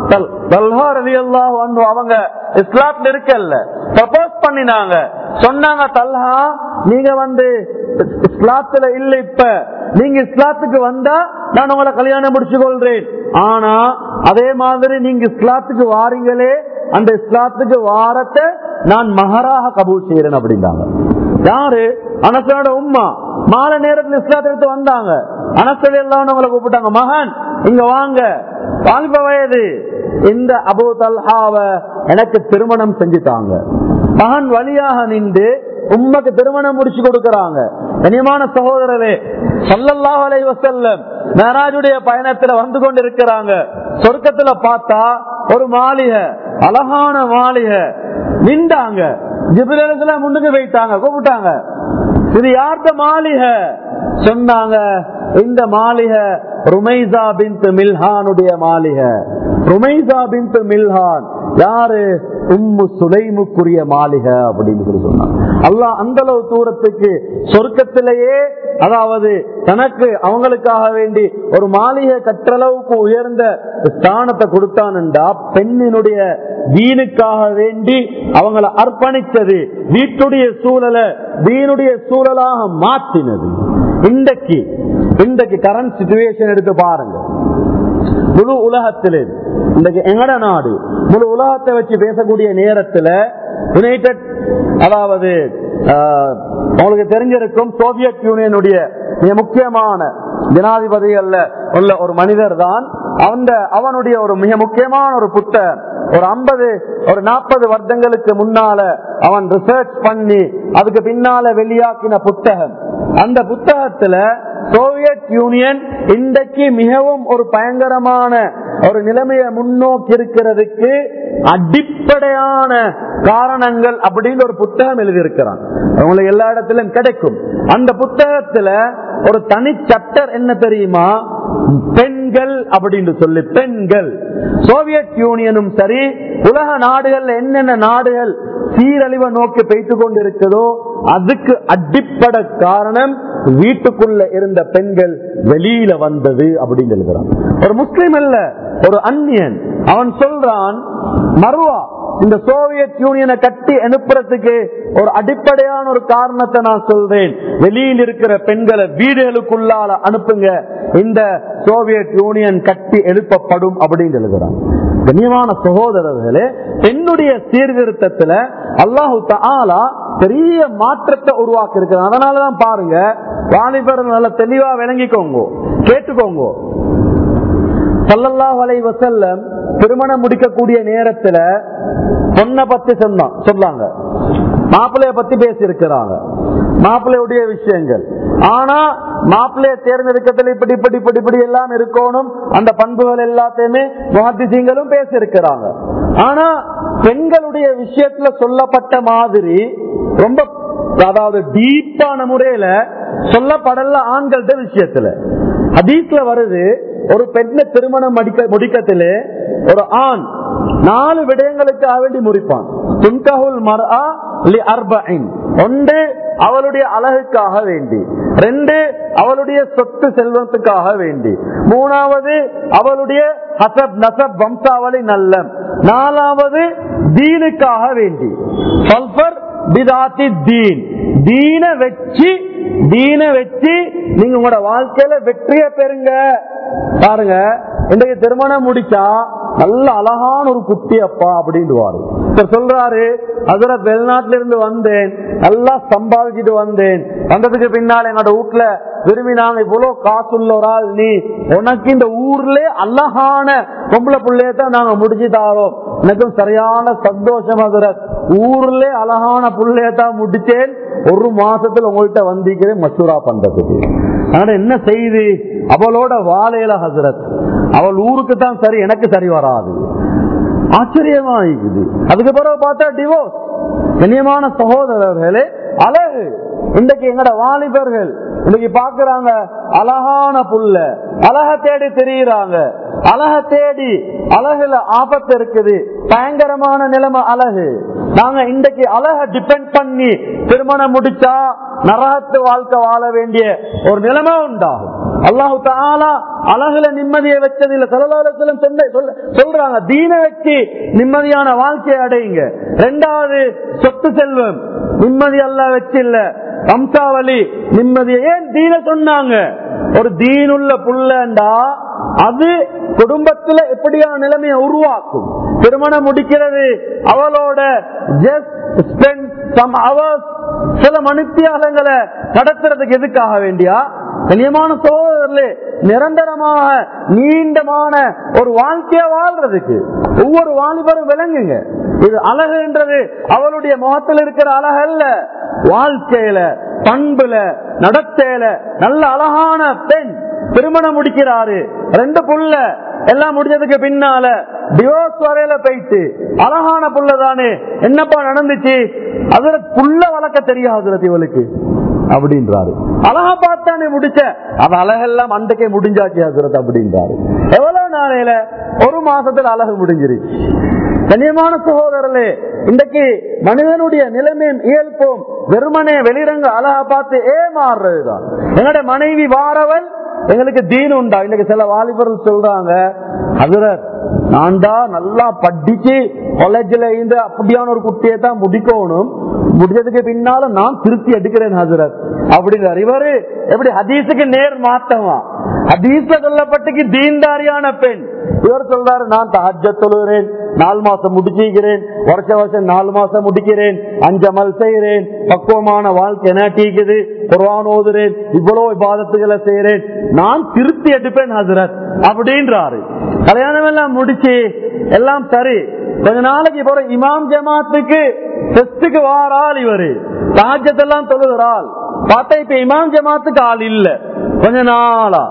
அவங்க இஸ்லாத்ல இருக்கல்ல ப்ரப்போஸ் பண்ணினாங்க சொன்னாங்க தல்ஹா நீங்க வந்து இஸ்லாத்துல இல்ல இப்ப நீங்க இஸ்லாத்துக்கு வந்தா நான் உங்களை கல்யாணம் முடிச்சு கொள்றேன் ஆனா அதே மாதிரி நீங்க இஸ்லாத்துக்கு வாரீங்களே அந்த இஸ்லாத்துக்கு வாரத்தை நான் மகராக கபூல் செய்யறேன் அப்படின்னாங்க யாரு அனசனோட உம்மா மாலை நேரத்தில் இஸ்லாத்தை எடுத்து வந்தாங்க அனசல் எல்லாம் உங்களை கூப்பிட்டாங்க மகன் இங்க வாங்க வாலிப வயது இந்த அபு தல்ஹாவ எனக்கு திருமணம் செஞ்சுட்டாங்க மகன் வழியாக நின்று உண்மைக்கு திருமணம் முடிச்சு கொடுக்கறாங்க கனியமான சகோதரரே சல்லல்லாஹ் அலைஹி வஸல்லம் மேராஜுடைய பயணத்துல வந்து கொண்டு இருக்கிறாங்க சொர்க்கத்துல பார்த்தா ஒரு மாளிகை அழகான மாளிகை நின்றாங்க ஜிபிரத்துல முன்னுக்கு வைத்தாங்க கூப்பிட்டாங்க இது யார்த்த மாளிகை சொன்னாங்க இந்த மாளிகை ருமைசா பின் மில்ஹானுடைய மாளிகை ருமைசா பின் மில்ஹான் யாரு உம்மு சுலைமுக்குரிய மாளிகை அப்படின்னு சொல்லி சொன்னாங்க அல்லாஹ் அந்த அளவு தூரத்துக்கு சொர்க்கத்திலேயே அதாவது தனக்கு அவங்களுக்காக வேண்டி ஒரு மாளிகை கற்றளவுக்கு உயர்ந்த ஸ்தானத்தை கொடுத்தான்டா பெண்ணினுடைய வீணுக்காக வேண்டி அவங்களை அர்ப்பணித்தது வீட்டுடைய சூழலை வீணுடைய சூழலாக மாற்றினது இன்றைக்கு இன்றைக்கு கரண்ட் சுச்சுவேஷன் எடுத்து பாருங்க முழு உலகத்திலே இன்றைக்கு எங்கட நாடு முழு உலகத்தை வச்சு பேசக்கூடிய நேரத்துல யுனைடெட் அதாவது ஆஹ், உங்களுக்கு தெரிஞ்சிருக்கும் சோவியத் யூனியனுடைய மிக முக்கியமான ஜனாதிபதிகள்ல உள்ள ஒரு மனிதர் தான் அந்த அவனுடைய ஒரு மிக முக்கியமான ஒரு புத்தகம் ஒரு ஐம்பது ஒரு நாற்பது வருடங்களுக்கு முன்னால அவன் ரிசர்ச் பண்ணி அதுக்கு பின்னால வெளியாக்கின புத்தகம் அந்த புத்தகத்துல சோவியத் யூனியன் இன்றைக்கு மிகவும் ஒரு பயங்கரமான ஒரு நிலைமையை முன்னோக்கி இருக்கிறதுக்கு அடிப்படையான காரணங்கள் அப்படின்னு ஒரு புத்தகம் எழுதியிருக்கிறான் உங்களுக்கு எல்லா இடத்திலும் கிடைக்கும் அந்த புத்தகத்துல ஒரு தனி சப்டர் என்ன தெரியுமா பெண்கள் அப்படின்னு சொல்லி பெண்கள் சோவியத் யூனியனும் சரி உலக நாடுகள்ல என்னென்ன நாடுகள் சீரழிவை நோக்கி பெய்து கொண்டிருக்கிறதோ அதுக்கு அடிப்படை காரணம் வீட்டுக்குள்ள இருந்த பெண்கள் வெளியில வந்தது அப்படின்னு எழுதுறான் ஒரு முஸ்லிம் அல்ல ஒரு அந்நியன் அவன் சொல்றான் மருவா இந்த சோவியத் யூனியனை கட்டி அனுப்புறதுக்கு ஒரு அடிப்படையான ஒரு காரணத்தை நான் சொல்றேன் வெளியில் இருக்கிற பெண்களை வீடுகளுக்குள்ளால அனுப்புங்க இந்த சோவியத் யூனியன் கட்டி எழுப்பப்படும் அப்படின்னு எழுதுறான் கண்ணியமான சகோதரர்களே பெண்ணுடைய சீர்திருத்தத்துல அல்லாஹு தாலா பெரிய மாற்றத்தை உருவாக்கி இருக்கிறான் அதனாலதான் பாருங்க வாலிபர் நல்ல தெளிவா விளங்கிக்கோங்க கேட்டுக்கோங்க சல்லல்லாஹு அலைஹி வஸல்லம் திருமணம் முடிக்கக்கூடிய நேரத்துல பொண்ணை பத்தி சொன்னான் சொன்னாங்க மாப்பிள்ளைய பத்தி பேசி இருக்கிறாங்க மாப்பிள்ளையுடைய விஷயங்கள் ஆனா மாப்பிள்ளைய தேர்ந்தெடுக்கிறதுல இப்படி இப்படி இப்படி இப்படி எல்லாம் இருக்கணும் அந்த பண்புகள் எல்லாத்தையுமே முகத்திசிங்களும் பேசி இருக்கிறாங்க ஆனா பெண்களுடைய விஷயத்துல சொல்லப்பட்ட மாதிரி ரொம்ப அதாவது டீப்பான முறையில சொல்லப்படல ஆண்கள்ட விஷயத்துல ஹதீஸ்ல வருது ஒரு பெண்ணை திருமணம் முடிக்க முடிக்கத்திலே ஒரு ஆண் நாலு விடயங்களுக்காக வேண்டி முறிப்பான் துன்கஹுல் மர்ஆ லி அர்பஇன் ஒன்று அவளுடைய அழகுக்காக வேண்டி ரெண்டு அவளுடைய சொத்து செல்வத்துக்காக வேண்டி மூணாவது அவளுடைய ஹசப் நசப் வம்சாவளி நல்லம் நாலாவது தீனுக்காக வேண்டி சல்பர் பிதாத்தி தீன் தீன வச்சு தீன வச்சு நீங்க உங்களோட வாழ்க்கையில வெற்றியை பெறுங்க பாருங்க இன்றைக்கு திருமணம் முடிச்சா நல்ல அழகான ஒரு குட்டி அப்பா அப்படின்னு சொல்றாரு அதுல வெளிநாட்டில இருந்து வந்தேன் நல்லா சம்பாதிச்சுட்டு வந்தேன் வந்ததுக்கு பின்னால் எங்களோட வீட்டுல விரும்பினாங்க இவ்வளவு காசுள்ள ஒரு ஆள் நீ உனக்கு இந்த ஊர்ல அழகான பொம்பளை பிள்ளையத்தான் நாங்க முடிச்சு தாரோம் எனக்கும் சரியான சந்தோஷம் ஹசரத் ஊர்ல அழகான புள்ளையத்தான் முடிச்சேன் ஒரு மாசத்துல உங்கள்கிட்ட வந்திக்கிறேன் மசூரா பண்றதுக்கு ஆனா என்ன செய்து அவளோட வாழையில ஹசரத் அவள் ஊருக்கு தான் சரி எனக்கு சரி வராது ஆச்சரியமா இருக்குது அதுக்கு பிறகு பார்த்தா டிவோர்ஸ் கண்ணியமான சகோதரர்களே அழகு இன்றைக்கு எங்கட வாலிபர்கள் இன்னைக்கு பாக்குறாங்க அழகான புல்ல அழக தேடி தெரியுறாங்க அழக தேடி அழகுல ஆபத்து இருக்குது பயங்கரமான நிலைமை அழகு நாங்க இன்றைக்கு அழக டிபெண்ட் பண்ணி திருமணம் முடிச்சா நரகத்து வாழ்க்கை வாழ வேண்டிய ஒரு நிலைமை உண்டாகும் அல்லாஹு தாலா அழகுல நிம்மதியை வச்சதில்லை சலதாலத்திலும் சொல்றாங்க தீன வச்சு நிம்மதியான வாழ்க்கையை அடையுங்க ரெண்டாவது சொத்து செல்வம் நிம்மதி அல்ல வச்சு இல்ல வம்சாவளி நிம்மதியை ஏன் தீன சொன்னாங்க ஒரு தீனுள்ள புள்ளண்டா அது குடும்பத்துல எப்படியான நிலைமையை உருவாக்கும் திருமணம் முடிக்கிறது அவளோட ஜஸ்ட் ஸ்பெண்ட் சம் அவர்ஸ் சில மணித்தியாகங்களை நடத்துறதுக்கு எதுக்காக வேண்டியா கண்ணியமான சோதரர்களே நிரந்தரமாக நீண்டமான ஒரு வாழ்க்கைய வாழ்றதுக்கு ஒவ்வொரு வாலிபரும் விளங்குங்க இது அழகுன்றது அவளுடைய முகத்தில் இருக்கிற அழகு அல்ல வாழ்க்கையில பண்புல நடத்தையில நல்ல அழகான பெண் திருமணம் முடிக்கிறாரு ரெண்டு புள்ள எல்லாம் முடிஞ்சதுக்கு பின்னால டிவோர்ஸ் வரையில போயிட்டு அழகான புள்ள தானே என்னப்பா நடந்துச்சு அதுல புள்ள வளர்க்க தெரியாது இவளுக்கு அப்படின்றாரு அழகா பார்த்தானே முடிச்ச அது அழகெல்லாம் அன்றைக்கே முடிஞ்சாச்சு ஹசரத் அப்படின்றாரு எவ்வளவு நாளையில ஒரு மாசத்துல அழகு முடிஞ்சிருச்சு கண்ணியமான சகோதரர்களே இன்றைக்கு மனிதனுடைய நிலைமையும் இயல்போம் வெறுமனே வெளிரங்க அழகா பார்த்து ஏமாறுறதுதான் என்னுடைய மனைவி வாரவன் எங்களுக்கு தீன் உண்டா இன்னைக்கு சில வாலிபர்கள் சொல்றாங்க ஹசரத் நான் தான் நல்லா படிச்சு காலேஜ்ல இருந்து அப்படியான ஒரு குட்டியை தான் முடிக்கணும் முடிஞ்சதுக்கு பின்னால நான் திருத்தி எடுக்கிறேன் ஹசரத் அப்படிங்கிறார் இவரு எப்படி ஹதீஸுக்கு நேர் மாத்தமா ஹதீஸ்ல சொல்லப்பட்டுக்கு தீன்தாரியான பெண் இவர் சொல்றாரு நான் தஹஜ தொழுகிறேன் நாலு மாசம் முடிச்சுக்கிறேன் வருஷ வருஷம் நாலு மாசம் முடிக்கிறேன் அஞ்சமல் செய்கிறேன் பக்குவமான வாழ்க்கை என்ன டீக்குது குர்வான் ஓதுறேன் இவ்வளவு விவாதத்துகளை செய்யறேன் நான் திருத்தி எடுப்பேன் ஹசரத் அப்படின்றாரு கல்யாணம் எல்லாம் முடிச்சு எல்லாம் சரி கொஞ்ச நாளைக்கு போற இமாம் ஜமாத்துக்கு டெஸ்டுக்கு வாரால் இவரு தாஜத்தெல்லாம் தொழுகிறாள் பார்த்தா இப்ப இமாம் ஜமாத்துக்கு ஆள் இல்ல கொஞ்ச நாளா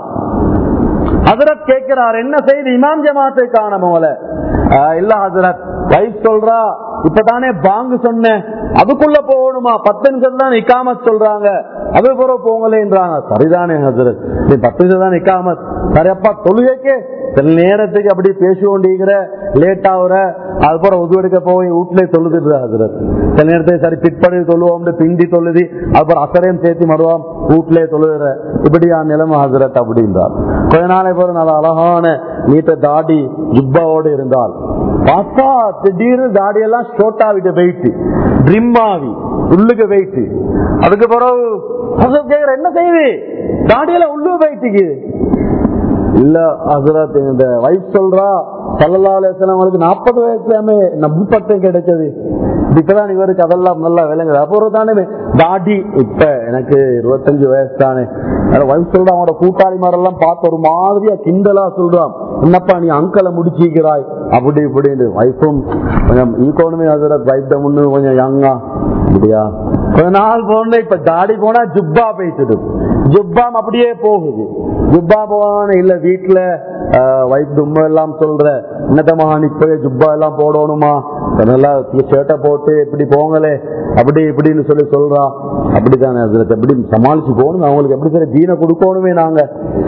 ஹசரத் கேட்கிறார் என்ன செய்து இமாம் ஜமாத்தை காணமோல இல்ல ஹசரத் வைஃப் சொல்றா இப்பதானே பாங்கு சொன்னேன் அதுக்குள்ள போகணுமா பத்து நிமிஷம் தான் இக்காமத் சொல்றாங்க அது பிறகு போங்களேன்றாங்க சரிதானே ஹசரத் நீ பத்து நிமிஷம் தான் இக்காமத் சரியப்பா தொழுகைக்கு சில நேரத்துக்கு அப்படி பேசி கொண்டிருக்கிற லேட் ஆகுற அது போற உதவெடுக்க போய் வீட்டுல தொழுதுட்டு ஹசரத் சில நேரத்துக்கு சரி பிற்படி தொழுவோம் பிந்தி தொழுதி அப்புறம் அசரையும் சேர்த்து மறுவோம் வீட்டிலே தொழுகிற இப்படியா நிலைமை ஹசரத் அப்படின்றார் கொஞ்ச நாளை போற நல்ல அழகான நீட்ட தாடி ஜுப்பாவோடு இருந்தால் பார்த்தா திடீர்னு தாடியெல்லாம் ஷோட்டா விட்டு போயிட்டு ட்ரிம் ஆகி உள்ளுக்கு போயிட்டு அதுக்கு பிறகு கேக்குற என்ன செய்யுது தாடியெல்லாம் உள்ளு போயிட்டு இல்ல ஹசரத் இந்த வயசு சொல்றா சல்லல்லாசனவங்களுக்கு நாற்பது வயசுலாமே நம்பி பட்டம் கிடைச்சது இப்பதான் இவருக்கு அதெல்லாம் நல்லா விளங்குது அப்புறம் தானே தாடி இப்ப எனக்கு இருபத்தஞ்சு வயசு தானே வயசு சொல்றான் அவனோட கூட்டாளி மாதிரிலாம் பார்த்து ஒரு மாதிரியா கிண்டலா சொல்றான் என்னப்பா நீ அங்கலை முடிச்சிக்கிறாய் அப்படி இப்படின்னு வைஃபும் கொஞ்சம் ஈகோனமி ஹசரத் வைஃப் முன்னு கொஞ்சம் யங்கா அப்படியா கொஞ்ச நாள் போன இப்ப தாடி போனா ஜுப்பா பேசிட்டு ஜுப்பாம் அப்படியே போகுது ஜுப்பா போவான இல்ல வீட்டுல வைஃப் தும்ம எல்லாம் சொல்ற என்னத்தமாக இப்பவே ஜுப்பா எல்லாம் போடணுமா நல்லா ஷர்ட்டை போட்டு இப்படி போங்களே அப்படி இப்படின்னு சொல்லி சொல்றா அப்படித்தானே எப்படி சமாளிச்சு போகணும் அவங்களுக்கு எப்படி சரி தீனை கொடுக்கணுமே நாங்க இவர்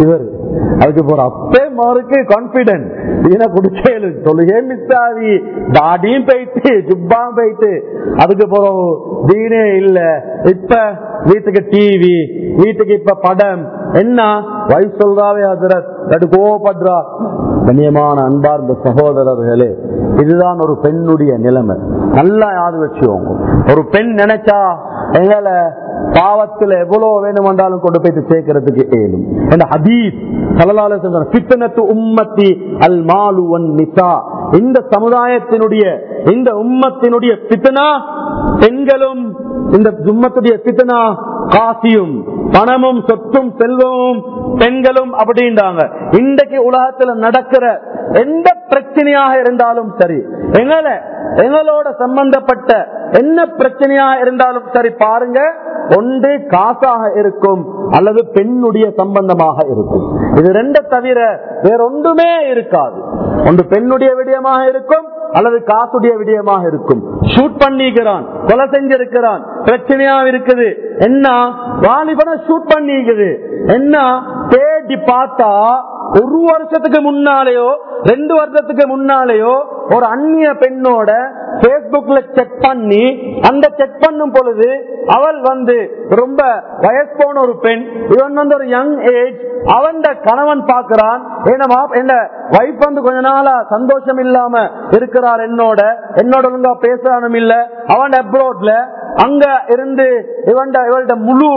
அதுக்கு போற அப்பே மாருக்கு கான்பிடன்ட் தீன குடிச்சேலு தொழுகே மிஸ் ஆகி தாடியும் போயிட்டு ஜுப்பாம் போயிட்டு அதுக்கு போறோம் தீனே இல்ல இப்ப வீட்டுக்கு டிவி வீட்டுக்கு இப்ப படம் என்ன வயசு சொல்றாவே ஹசரத் அது கோவப்படுறா கண்ணியமான அன்பார்ந்த சகோதரர்களே இதுதான் ஒரு பெண்ணுடைய நிலைமை நல்லா யாது வச்சுக்கோங்க ஒரு பெண் நினைச்சா எங்களை பாவத்துல எவ்வளவு வேணுமென்றாலும் கொண்டு போயிட்டு சேர்க்கறதுக்கு ஏலும் இந்த ஹதீஸ் சல்லல்லாஹு சொல்ற ஃபித்னத்து உம்மத்தி அல் மாலு வன் நிசா இந்த சமுதாயத்தினுடைய இந்த உம்மத்தினுடைய பித்தனா பெண்களும் இந்த உம்மத்துடைய பித்தனா காசியும் பணமும் சொத்தும் செல்வமும் பெண்களும் அப்படின்றாங்க இன்றைக்கு உலகத்துல நடக்கிற எந்த பிரச்சனையாக இருந்தாலும் சரி எங்களை எங்களோட சம்பந்தப்பட்ட என்ன பிரச்சனையா இருந்தாலும் சரி பாருங்க ஒன்று காசாக இருக்கும் அல்லது பெண்ணுடைய சம்பந்தமாக இருக்கும் இது ரெண்ட தவிர வேற ஒன்றுமே இருக்காது ஒன்று பெண்ணுடைய விடயமாக இருக்கும் அல்லது காசுடைய விடயமாக இருக்கும் ஷூட் பண்ணிக்கிறான் கொலை செஞ்சிருக்கிறான் பிரச்சனையா இருக்குது என்ன வாலிபனை ஷூட் பண்ணிக்குது என்ன தேடி பார்த்தா ஒரு வருஷத்துக்கு முன்னாலேயோ ரெண்டு வருஷத்துக்கு முன்னாலேயோ ஒரு அந்நிய பெண்ணோட பேஸ்புக்ல செக் பண்ணி அந்த செக் பண்ணும் பொழுது அவள் வந்து ரொம்ப வயசு போன ஒரு பெண் இவன் வந்து ஒரு யங் ஏஜ் அவன் கணவன் பாக்குறான் என்னமா என்ன வைஃப் வந்து கொஞ்ச நாளா சந்தோஷம் இல்லாம இருக்கிறார் என்னோட என்னோட ஒழுங்கா பேசுறானும் இல்ல அவன் அப்ரோட்ல அங்க இருந்து இவன் இவள்ட முழு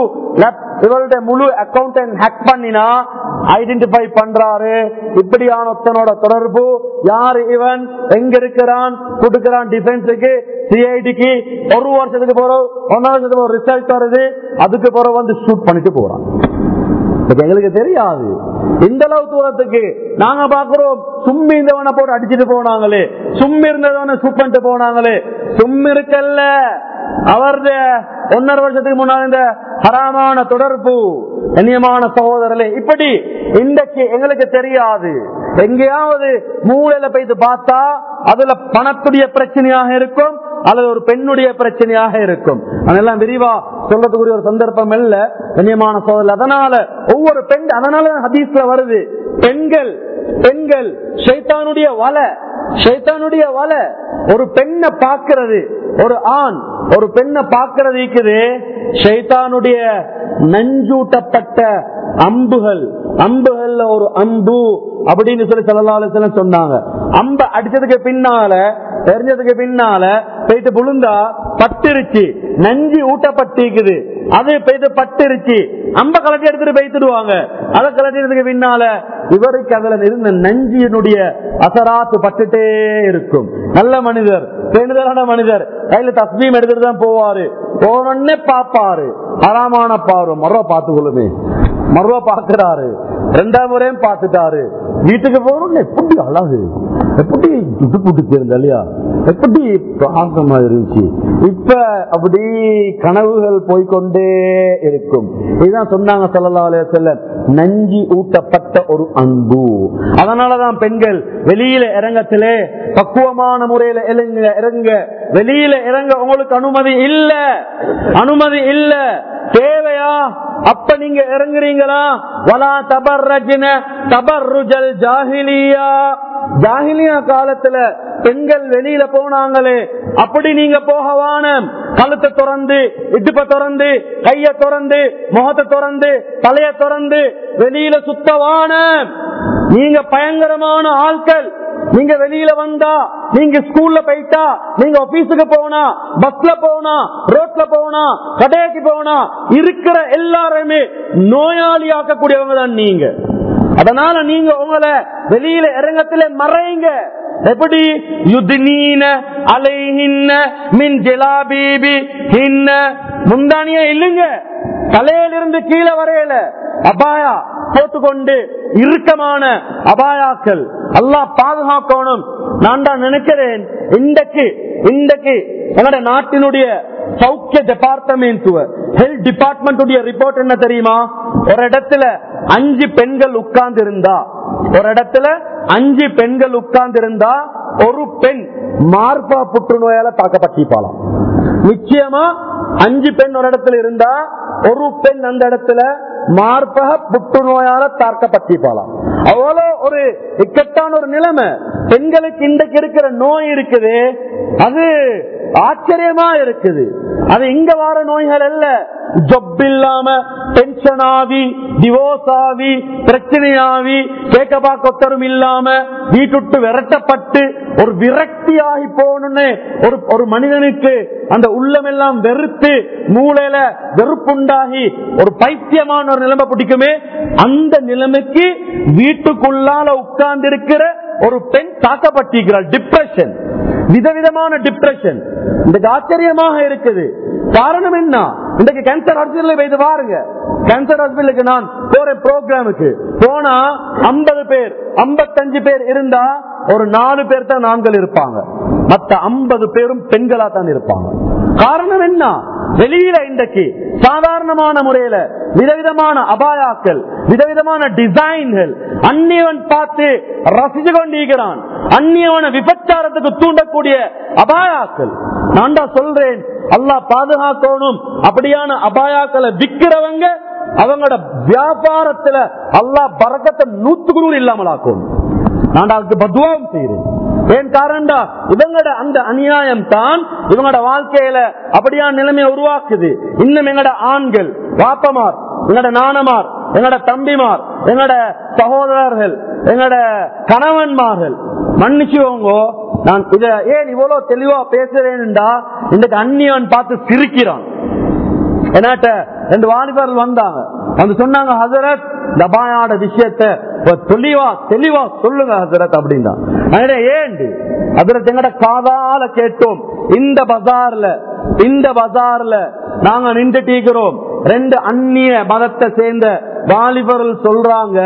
இவள்ட முழு அக்கௌண்ட் ஹேக் பண்ணினா ஐடென்டிஃபை பண்றாரு இப்படியான ஒருத்தனோட தொடர்பு யாரு இவன் எங்க இருக்கிறான் கொடுக்கிறான் டிஃபென்ஸுக்கு சிஐடிக்கு ஒரு வருஷத்துக்கு போறோம் ஒன்னாம் வருஷத்துக்கு ஒரு ரிசல்ட் வருது அதுக்கு போற வந்து ஷூட் பண்ணிட்டு போறான் எங்களுக்கு தெரியாது இந்த அளவு தூரத்துக்கு நாங்க பாக்குறோம் சும்மி இருந்தவனை போட்டு அடிச்சுட்டு போனாங்களே சும்மி இருந்தவனை ஷூட் பண்ணிட்டு போனாங்களே சும்மி இருக்கல்ல அவருடைய ஒன்னரை வருஷத்துக்கு முன்னால் இந்த ஹராமான தொடர்பு கண்ணியமான சகோதரர்களே இப்படி இன்றைக்கு எங்களுக்கு தெரியாது எங்கேயாவது மூளையில போயிட்டு பார்த்தா அதுல பணத்துடைய பிரச்சனையாக இருக்கும் அல்லது ஒரு பெண்ணுடைய பிரச்சனையாக இருக்கும் அதெல்லாம் விரிவா சொல்றதுக்குரிய ஒரு சந்தர்ப்பம் இல்ல கண்ணியமான சோதரர் அதனால ஒவ்வொரு பெண் அதனால ஹதீஸ்ல வருது பெண்கள் பெண்கள் ஷைத்தானுடைய வலை ஷைத்தானுடைய வலை ஒரு பெண்ணை பார்க்கிறது ஒரு ஆண் ஒரு பெண்ணை பார்க்கிறது இருக்குது ஷைத்தானுடைய நஞ்சூட்டப்பட்ட அம்புகள் அம்புகள்ல ஒரு அம்பு அப்படின்னு சொல்லி சொல்லலாம் சொன்னாங்க அம்ப அடிச்சதுக்கு பின்னால தெரிஞ்சதுக்கு பின்னால போயிட்டு புழுந்தா பட்டுருச்சு நஞ்சு ஊட்டப்பட்டிருக்குது அது போயிட்டு பட்டுருச்சு அம்ப கலட்டி எடுத்துட்டு போய்த்துடுவாங்க அதை கலட்டினதுக்கு பின்னால இவருக்கு அதுல இருந்த நஞ்சியினுடைய அசராத்து பட்டுட்டே இருக்கும் நல்ல மனிதர் பேணுதலான மனிதர் கையில தஸ்மீம் எடுத்துட்டு தான் போவாரு போனோடனே பாப்பாரு அறாமான பாரு மரோ பார்த்துக்கொள்ளுமே மருவ பாக்குறாரு ரெண்டாம் முறையும் பார்த்துட்டாரு வீட்டுக்கு போகணும் எப்படி அழகு எப்படி துட்டு புட்டு தெரிந்த இல்லையா எப்படி பிரகாசமா இருந்துச்சு இப்ப அப்படி கனவுகள் போய்கொண்டே இருக்கும் இதுதான் சொன்னாங்க சொல்லலா செல்ல நஞ்சி ஊட்டப்பட்ட ஒரு அன்பு அதனாலதான் பெண்கள் வெளியில இறங்கத்திலே பக்குவமான முறையில இறங்க இறங்க வெளியில இறங்க உங்களுக்கு அனுமதி இல்ல அனுமதி இல்ல தேவையா அப்ப நீங்க இறங்குறீங்களா வலா தபர்ரஜின தபர்ருஜல் ஜாஹிலியா ஜாகிலியா காலத்துல பெண்கள் வெளியில போனாங்களே அப்படி நீங்க போகவான கழுத்தை திறந்து இடுப்ப திறந்து கைய திறந்து முகத்தை திறந்து தலைய திறந்து வெளியில சுத்தவான நீங்க பயங்கரமான ஆட்கள் நீங்க வெளியில வந்தா நீங்க ஸ்கூல்ல போயிட்டா நீங்க ஆபீஸுக்கு போனா பஸ்ல போனா ரோட்ல போனா கடைக்கு போனா இருக்கிற எல்லாருமே நோயாளி ஆக்கக்கூடியவங்க தான் நீங்க அதனால நீங்க உங்களை வெளியில இறங்கத்துல மறைங்க எப்படி யுத்னீன அலைஹின்ன மின் ஜெலாபீபி ஹின்ன முந்தானிய இல்லுங்க தலையிலிருந்து கீழே வரையல அபாயா போட்டுக்கொண்டு இறுக்கமான அபாயாக்கள் அல்லாஹ் பாதுகாக்கணும் நான் தான் நினைக்கிறேன் இன்றைக்கு இன்றைக்கு எங்களுடைய நாட்டினுடைய சௌக்கிய டிபார்ட்மெண்ட் ஹெல்த் டிபார்ட்மெண்ட் ரிப்போர்ட் என்ன தெரியுமா ஒரு இடத்துல அஞ்சு பெண்கள் உட்கார்ந்து இருந்தா ஒரு இடத்துல அஞ்சு பெண்கள் உட்கார்ந்து இருந்தா ஒரு பெண் மார்பா புற்றுநோயால தாக்கப்பட்டிருப்பாளாம் நிச்சயமா அஞ்சு பெண் ஒரு இடத்துல இருந்தா ஒரு பெண் அந்த இடத்துல மார்பக புற்றுநோயால தாக்கப்பட்டிருப்பாளாம் அவ்வளோ ஒரு இக்கட்டான ஒரு நிலைமை பெண்களுக்கு இன்றைக்கு இருக்கிற நோய் இருக்குது அது ஆச்சரியமா இருக்குது அது இங்க வர நோய்கள் அல்ல ஜொப் இல்லாம டென்ஷன் ஆகி டிவோர்ஸ் ஆகி பிரச்சனையாகி கேட்க பார்க்கொத்தரும் இல்லாம வீட்டுட்டு விரட்டப்பட்டு ஒரு விரக்தி ஆகி போகணும்னு ஒரு ஒரு மனிதனுக்கு அந்த உள்ளம் எல்லாம் வெறுத்து மூளையில வெறுப்புண்டாகி ஒரு பைத்தியமான ஒரு நிலைமை பிடிக்குமே அந்த நிலைமைக்கு வீட்டுக்குள்ளால உட்கார்ந்து இருக்கிற ஒரு பெண் தாக்கப்பட்டிருக்கிறார் டிப்ரெஷன் விதவிதமான டிப்ரெஷன் இந்த ஆச்சரியமாக இருக்குது காரணம் என்ன இன்றைக்கு கேன்சர் ஹாஸ்பிட்டல் வைத்து பாருங்க கேன்சர் ஹாஸ்பிட்டலுக்கு நான் போற ப்ரோக்ராமுக்கு போனா ஐம்பது பேர் ஐம்பத்தஞ்சு பேர் இருந்தா ஒரு நாலு பேர் தான் நான்கள் இருப்பாங்க மத்த ஐம்பது பேரும் பெண்களா தான் இருப்பாங்க காரணம் என்ன வெளியில இன்றைக்கு சாதாரணமான முறையில விதவிதமான அபாயாக்கள் விதவிதமான டிசைன்கள் அந்நியவன் பார்த்து ரசிச்சு கொண்டிருக்கிறான் அந்நியவன விபச்சாரத்துக்கு தூண்டக்கூடிய அபாயாக்கள் நான் தான் சொல்றேன் அல்லாஹ் பாதுகாக்கணும் அப்படியான அபாயாக்களை விக்கிறவங்க அவங்களோட வியாபாரத்துல அல்லாஹ் பறக்கத்தை நூத்துக்கு நூறு இல்லாமல் ஆக்கணும் நான் அதுக்கு பத்வாவும் செய்கிறேன் ஏன் காரணம்டா இவங்களோட அந்த அநியாயம் தான் இவங்களோட வாழ்க்கையில அப்படியான நிலைமையை உருவாக்குது இன்னும் எங்கட ஆண்கள் வாப்பமார் எங்கட நாணமார் எங்கட தம்பிமார் எங்கட சகோதரர்கள் எங்கட கணவன்மார்கள் மன்னிச்சுவோங்க நான் இத ஏன் இவ்வளவு தெளிவா பேசுறேன்டா இந்த அந்நியவன் பார்த்து சிரிக்கிறான் என்னாட்ட ரெண்டு வாலிபர்கள் வந்தாங்க வந்து சொன்னாங்க ஹசரத் தபாயாட விஷயத்த தெளிவா தெளிவா சொல்லுங்க ஹசரத் அப்படின்னா ஏண்டு ஹசரத் எங்கட காதால கேட்டோம் இந்த பஜார்ல இந்த பஜார்ல நாங்க நின்றுட்டு இருக்கிறோம் ரெண்டு அந்நிய மதத்தை சேர்ந்த வாலிபர்கள் சொல்றாங்க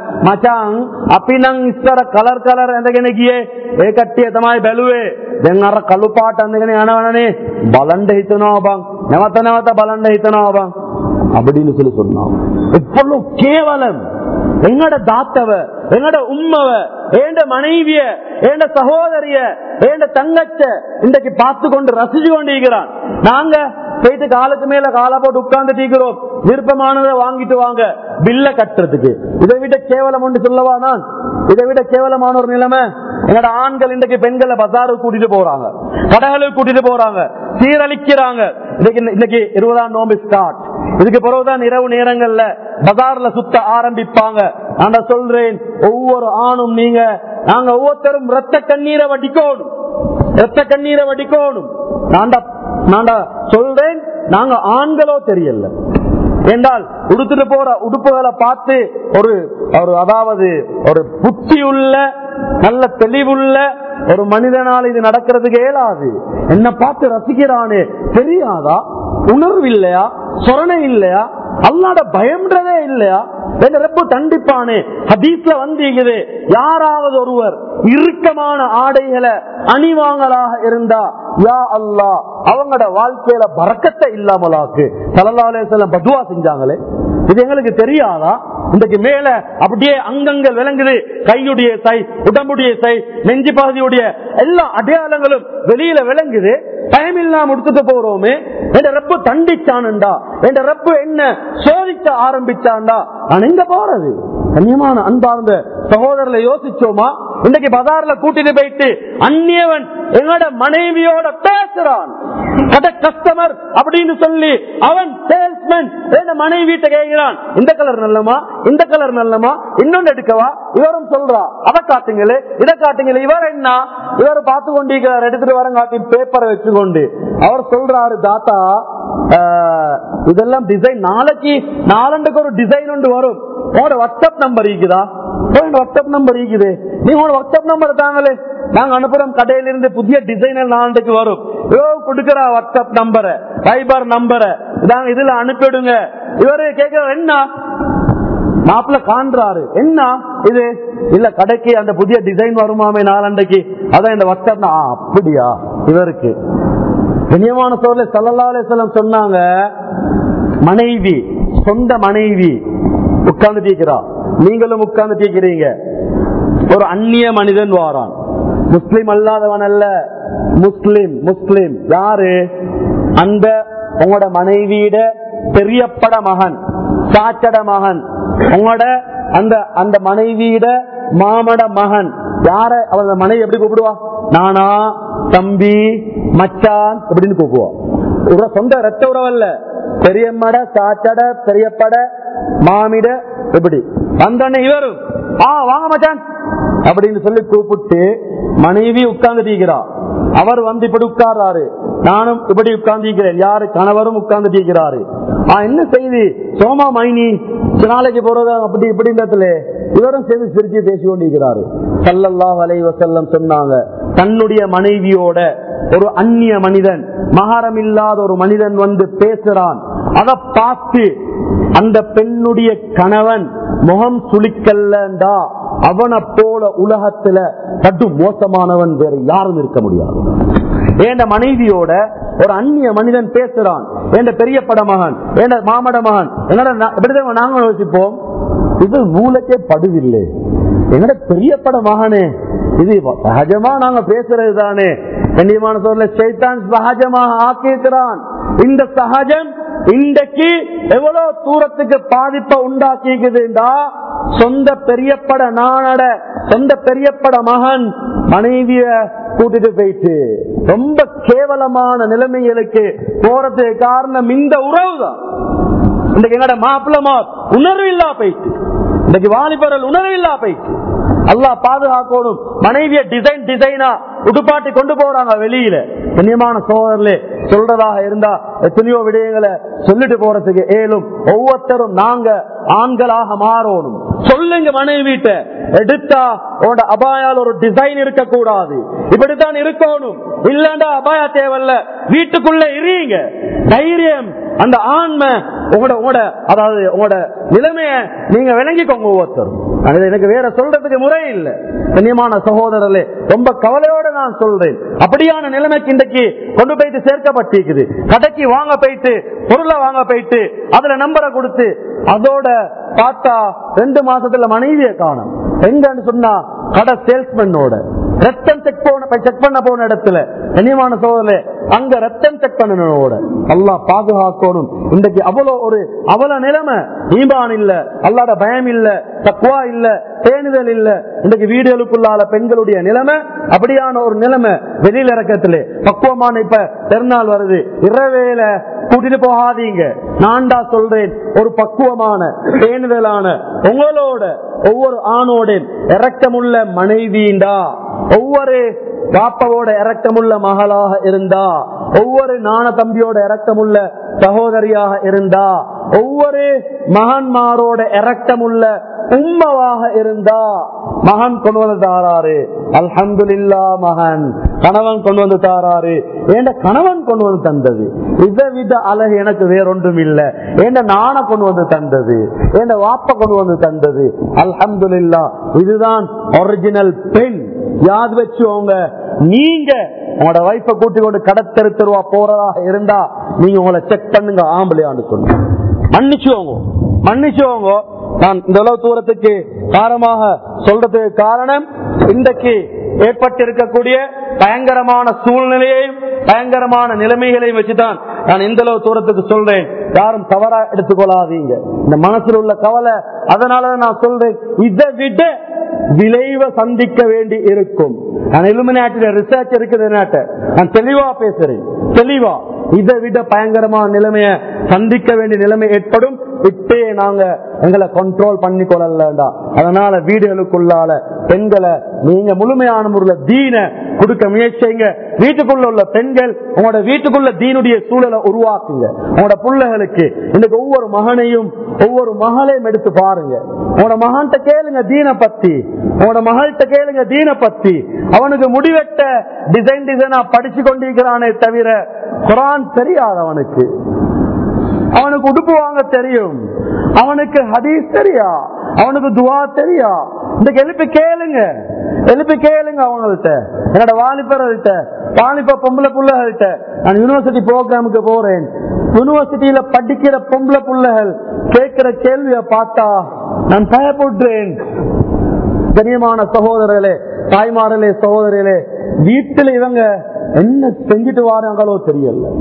මචං අපි නම් ඉස්සර කලර් කලර් ඇඳගෙන ගියේ ඒ කට්ටිය තමයි බැලුවේ දැන් අර කළු පාට අඳගෙන යනවනේ බලන්න හිතනවා බං නැවත නැවත බලන්න හිතනවා බං அப்படின்னு சொல்லி சொன்னான் எவ்வளவு கேவலம் எங்கட தாத்தவ எங்கட உம்மவ ஏண்ட மனைவிய ஏண்ட சகோதரிய ஏண்ட தங்கச்ச இன்றைக்கு பார்த்து கொண்டு ரசிச்சு கொண்டிருக்கிறான் நாங்க போயிட்டு காலுக்கு மேல காலை போட்டு உட்கார்ந்து தீக்கிறோம் விருப்பமானதை வாங்கிட்டு வாங்க பில்ல கட்டுறதுக்கு இதை விட கேவலம் ஒன்று சொல்லவா நான் இதை விட கேவலமான ஒரு நிலைமை எங்கட ஆண்கள் இன்றைக்கு பெண்களை பசாருக்கு கூட்டிட்டு போறாங்க கடைகளுக்கு கூட்டிட்டு போறாங்க சீரழிக்கிறாங்க இன்னைக்கு இன்னைக்கு இருபதாம் நோம்பு ஸ்டார்ட் இதுக்கு பிறகுதான் இரவு நேரங்கள்ல பஜார்ல சுத்த ஆரம்பிப்பாங்க நான் சொல்றேன் ஒவ்வொரு ஆணும் நீங்க நாங்க ஒவ்வொருத்தரும் ரத்த கண்ணீரை வடிக்கணும் ரத்த கண்ணீரை வடிக்கணும் நான்டா நான்டா சொல்றேன் நாங்க ஆண்களோ தெரியல என்றால் உடுத்துட்டு போற உடுப்புகளை பார்த்து ஒரு ஒரு அதாவது ஒரு புத்தி உள்ள நல்ல தெளிவுள்ள ஒரு மனிதனால் இது நடக்கிறதுக்கு இயலாது என்ன பார்த்து ரசிக்கிறானே தெரியாதா உணர்வு இல்லையா சொரணை இல்லையா அல்லாட பயம்ன்றதே இல்லையா ரொம்ப தண்டிப்பானே ஹதீஸ்ல வந்தீங்குது யாராவது ஒருவர் இறுக்கமான ஆடைகளை அணிவாங்களாக இருந்தா யா அல்லா அவங்களோட வாழ்க்கையில பறக்கத்தை இல்லாமலாக்கு சலல்லாலே செல்லம் பதுவா செஞ்சாங்களே இது எங்களுக்கு தெரியாதா இன்றைக்கு மேல அப்படியே அங்கங்கள் விளங்குது கையுடைய சை உடம்புடைய சை நெஞ்சு பகுதியுடைய எல்லா அடையாளங்களும் வெளியில விளங்குது டைம் இல்லாம எடுத்துட்டு போறோமே என் ரப்பு தண்டிச்சானுண்டா என் ரப்பு என்ன சோதிக்க ஆரம்பிச்சான்டா நான் எங்க போறது கண்ணியமான அன்பார்ந்த சகோதரர்ல யோசிச்சோமா இன்னைக்கு பஜார்ல கூட்டிட்டு போயிட்டு அந்நியவன் எங்களோட மனைவியோட பேசுறான் கட கஸ்டமர் அப்படின்னு சொல்லி அவன் சேல்ஸ்மேன் மனைவி வீட்டை கேட்கிறான் இந்த கலர் நல்லமா இந்த கலர் நல்லமா இன்னொன்னு எடுக்கவா இவரும் சொல்றா அதை காட்டுங்களே இதை காட்டுங்களே இவர் என்ன இவர் பார்த்து கொண்டிருக்கிறார் எடுத்துட்டு வர காட்டி பேப்பரை வச்சுக்கொண்டு அவர் சொல்றாரு தாத்தா இதெல்லாம் டிசைன் நாளைக்கு நாலண்டுக்கு ஒரு டிசைன் ஒன்று வரும் உங்களோட வாட்ஸ்அப் நம்பர் இருக்குதா வாட்ஸ்அப் நம்பர் இருக்குது நீங்க உங்களோட வாட்ஸ்அப் நம்பர் தாங்களே நாங்க அனுப்புறோம் கடையில இருந்து புதிய டிசைனர் நாளைக்கு வரும் கொடுக்கிற வாட்ஸ்அப் நம்பரை ஃபைபர் நம்பரை இதாங்க இதுல அனுப்பிடுங்க இவரு கேட்கிற என்ன மாப்பிள்ள காண்றாரு என்ன இது இல்ல கடைக்கு அந்த புதிய டிசைன் வருமாமே நாளண்டைக்கு அதான் இந்த வாட்ஸ்அப் அப்படியா இவருக்கு கண்ணியமான சோழ சல்லல்லாலே செல்லம் சொன்னாங்க மனைவி சொந்த மனைவி உட்கார்ந்து தீக்கிறா நீங்களும் உட்கார்ந்து தீக்கிறீங்க ஒரு அந்நிய மனிதன் வாரான் முஸ்லிம் அல்லாதவன் அல்ல முஸ்லிம் முஸ்லிம் யாரு அந்த உங்களோட மனைவியிட பெரியப்பட மகன் சாச்சட மகன் உங்களோட அந்த அந்த மனைவியிட மாமட மகன் யார அவளோட மனைவி எப்படி கூப்பிடுவா நானா தம்பி மச்சான் எப்படின்னு கூப்பிடுவா உற சொந்த ரத்த உறவல்ல பெரியம்மட சாச்சட பெரியப்பட மாமிட எப்படி வந்தோடனே இவரும் ஆ வாங்க மச்சான் அப்படின்னு சொல்லி கூப்பிட்டு மனைவி உட்கார்ந்து தீக்கிறா அவர் வந்து இப்படி உட்கார்றாரு நானும் இப்படி உட்கார்ந்து யாரு கணவரும் உட்கார்ந்து தீக்கிறாரு ஆ என்ன செய்தி சோமா மைனி சில நாளைக்கு போறது அப்படி இப்படின்றதுல இவரும் சேர்ந்து சிரிச்சு பேசி கொண்டிருக்கிறாரு சல்லல்லாஹ் அலை வசல்லம் சொன்னாங்க தன்னுடைய மனைவியோட ஒரு அந்நிய மனிதன் மகாரம் இல்லாத ஒரு மனிதன் வந்து பேசுறான் அதை பார்த்து அந்த பெண்ணுடைய கணவன் முகம் சுளிக்கல்லண்டா அவனை போல உலகத்துல கட்டு மோசமானவன் வேற யாரும் இருக்க முடியாது என் மனைவியோட ஒரு அந்நிய மனிதன் பேசுறான் என் பெரிய பட மகன் என் மாமட மகன் என்னடா இப்படிதான் நாங்க யோசிப்போம் இது மூலக்கே படுதில்லை எங்கட பெரிய பட மகனே இது சகஜமா நாங்க பேசுறது தானே கண்ணியமான சொல்ல சைத்தான் சகஜமாக ஆக்கியிருக்கிறான் இந்த சகஜம் இன்றைக்கு எவ்வளவு தூரத்துக்கு பாதிப்பை உண்டாக்கிக்குதுண்டா சொந்த பெரியப்பட நானட சொந்த பெரியப்பட மகன் மனைவிய கூட்டிட்டு போயிட்டு ரொம்ப கேவலமான நிலைமைகளுக்கு போறதுக்கு காரணம் இந்த உறவு தான் இன்னைக்கு எங்கட மாப்பிள்ளமா உணர்வு இல்லா போயிட்டு இன்னைக்கு வாலிபர்கள் உணர்வு இல்லா போயிட்டு அல்லா பாதுகாக்கணும் மனைவிய டிசைன் டிசைனா உடுப்பாட்டி கொண்டு போறாங்க வெளியில கண்ணியமான சோதரர்களே சொல்றதாக இருந்தா எத்தனையோ விடயங்களை சொல்லிட்டு போறதுக்கு ஏலும் ஒவ்வொருத்தரும் நாங்க ஆண்களாக மாறணும் சொல்லுங்க மனைவிட்ட எடுத்தா உன்னோட அபாயால் ஒரு டிசைன் இருக்க கூடாது இப்படித்தான் இருக்கணும் இல்லண்டா அபாயா தேவையில்ல வீட்டுக்குள்ள இருங்க தைரியம் அந்த ஆண்மை உங்களோட உங்களோட அதாவது உங்களோட நிலைமைய நீங்க விளங்கிக்கோங்க ஒவ்வொருத்தரும் அது எனக்கு வேற சொல்றதுக்கு முறை இல்லை கண்ணியமான சகோதரர்களே ரொம்ப கவலையோட நான் சொல்றேன் அப்படியான நிலைமைக்கு இன்றைக்கு கொண்டு போயிட்டு சேர்க்கப்பட்டிருக்குது கடைக்கு வாங்க போயிட்டு பொருளை வாங்க போயிட்டு அதுல நம்பரை கொடுத்து அதோட பார்த்தா ரெண்டு மாசத்துல மனைவியை காணும் எங்கன்னு சொன்னா கடை சேல்ஸ்மேனோட ரத்தம் செக் போன செக் பண்ண போன இடத்துல கண்ணியமான சோதரே அங்க ரத்தம் செக் பண்ணனோட அல்லாஹ் பாதுகாக்கணும் இன்றைக்கு அவ்வளவு ஒரு அவ்வளவு நிலைமை ஈமான் இல்ல அல்லாட பயம் இல்ல தக்குவா இல்ல பேணுதல் இல்ல இன்றைக்கு வீடுகளுக்குள்ளால பெண்களுடைய நிலைமை அப்படியான ஒரு நிலைமை வெளியில இறக்கத்துல பக்குவமான இப்ப பெருநாள் வருது இரவேல கூட்டிட்டு போகாதீங்க நான்டா சொல்றேன் ஒரு பக்குவமான பேணுதலான உங்களோட ஒவ்வொரு ஆணோட இறக்கமுள்ள மனைவிண்டா ஒவ்வொரு பாப்பாவோட இறக்கமுள்ள மகளாக இருந்தா ஒவ்வொரு நாண தம்பியோட இறக்கமுள்ள சகோதரியாக இருந்தா ஒவ்வொரு மகன்மாரோட இறக்கமுள்ள உம்மவாக இருந்தா மகன் கொண்டு வந்து தாராரு அல்ஹம்துலில்லா மகன் கணவன் கொண்டு வந்து தாராரு ஏண்ட கணவன் கொண்டு வந்து தந்தது இதை வித அழகு எனக்கு வேறொன்றும் இல்ல ஏண்ட நாண கொண்டு வந்து தந்தது ஏண்ட வாப்ப கொண்டு வந்து தந்தது அல்ஹம்துலில்லா இதுதான் ஒரிஜினல் பெண் யாது வச்சுவோங்க நீங்க உங்களோட வைஃப கூட்டி கொண்டு கடத்தெரு தெருவா போறதாக இருந்தா நீங்க உங்களை செக் பண்ணுங்க ஆம்பளையான்னு சொன்ன மன்னிச்சுவோங்க மன்னிச்சுவோங்க நான் இந்த அளவு தூரத்துக்கு காரமாக சொல்றதுக்கு காரணம் இன்றைக்கு ஏற்பட்டிருக்கக்கூடிய பயங்கரமான சூழ்நிலையையும் பயங்கரமான நிலைமைகளையும் வச்சுதான் நான் இந்த அளவு தூரத்துக்கு சொல்றேன் யாரும் தவறா எடுத்துக்கொள்ளாதீங்க இந்த மனசுல உள்ள கவலை அதனால நான் சொல்றேன் இதை விட விளைவை சந்திக்க வேண்டி இருக்கும் நான் இலுமினாட்டில ரிசர்ச் இருக்குது நான் தெளிவா பேசுறேன் தெளிவா இதை விட பயங்கரமான நிலைமைய சந்திக்க வேண்டிய நிலைமை ஏற்படும் விட்டே நாங்க எங்களை கண்ட்ரோல் பண்ணி கொள்ளலண்டா அதனால வீடுகளுக்குள்ளால பெண்களை நீங்க முழுமையான முறையில் தீன கொடுக்க முயற்சிங்க வீட்டுக்குள்ள உள்ள பெண்கள் உங்களோட வீட்டுக்குள்ள தீனுடைய சூழலை உருவாக்குங்க உங்களோட பிள்ளைகளுக்கு இன்னைக்கு ஒவ்வொரு மகனையும் ஒவ்வொரு மகளையும் எடுத்து பாருங்க உங்களோட மகன்கிட்ட கேளுங்க தீன பத்தி உங்களோட மகள்கிட்ட கேளுங்க தீன பத்தி அவனுக்கு முடிவெட்ட டிசைன் டிசைனா படிச்சு கொண்டிருக்கிறானே தவிர குரான் தெரியாது அவனுக்கு அவனுக்கு உடுப்பு வாங்க தெரியும் அவனுக்கு ஹதீஸ் தெரியா அவனுக்கு துவா தெரியா இந்த எழுப்பி கேளுங்க எழுப்பி கேளுங்க அவங்கள்ட்ட என்னோட வாலிபர்கள்ட்ட வாலிப பொம்பளை பிள்ளைகள்ட்ட நான் யூனிவர்சிட்டி ப்ரோக்ராமுக்கு போறேன் யூனிவர்சிட்டியில படிக்கிற பொம்பளை பிள்ளைகள் கேட்கிற கேள்விய பார்த்தா நான் பயப்படுறேன் கண்ணியமான சகோதரர்களே தாய்மார்களே சகோதரர்களே வீட்டுல இவங்க என்ன செஞ்சுட்டு வாராங்களோ தெரியல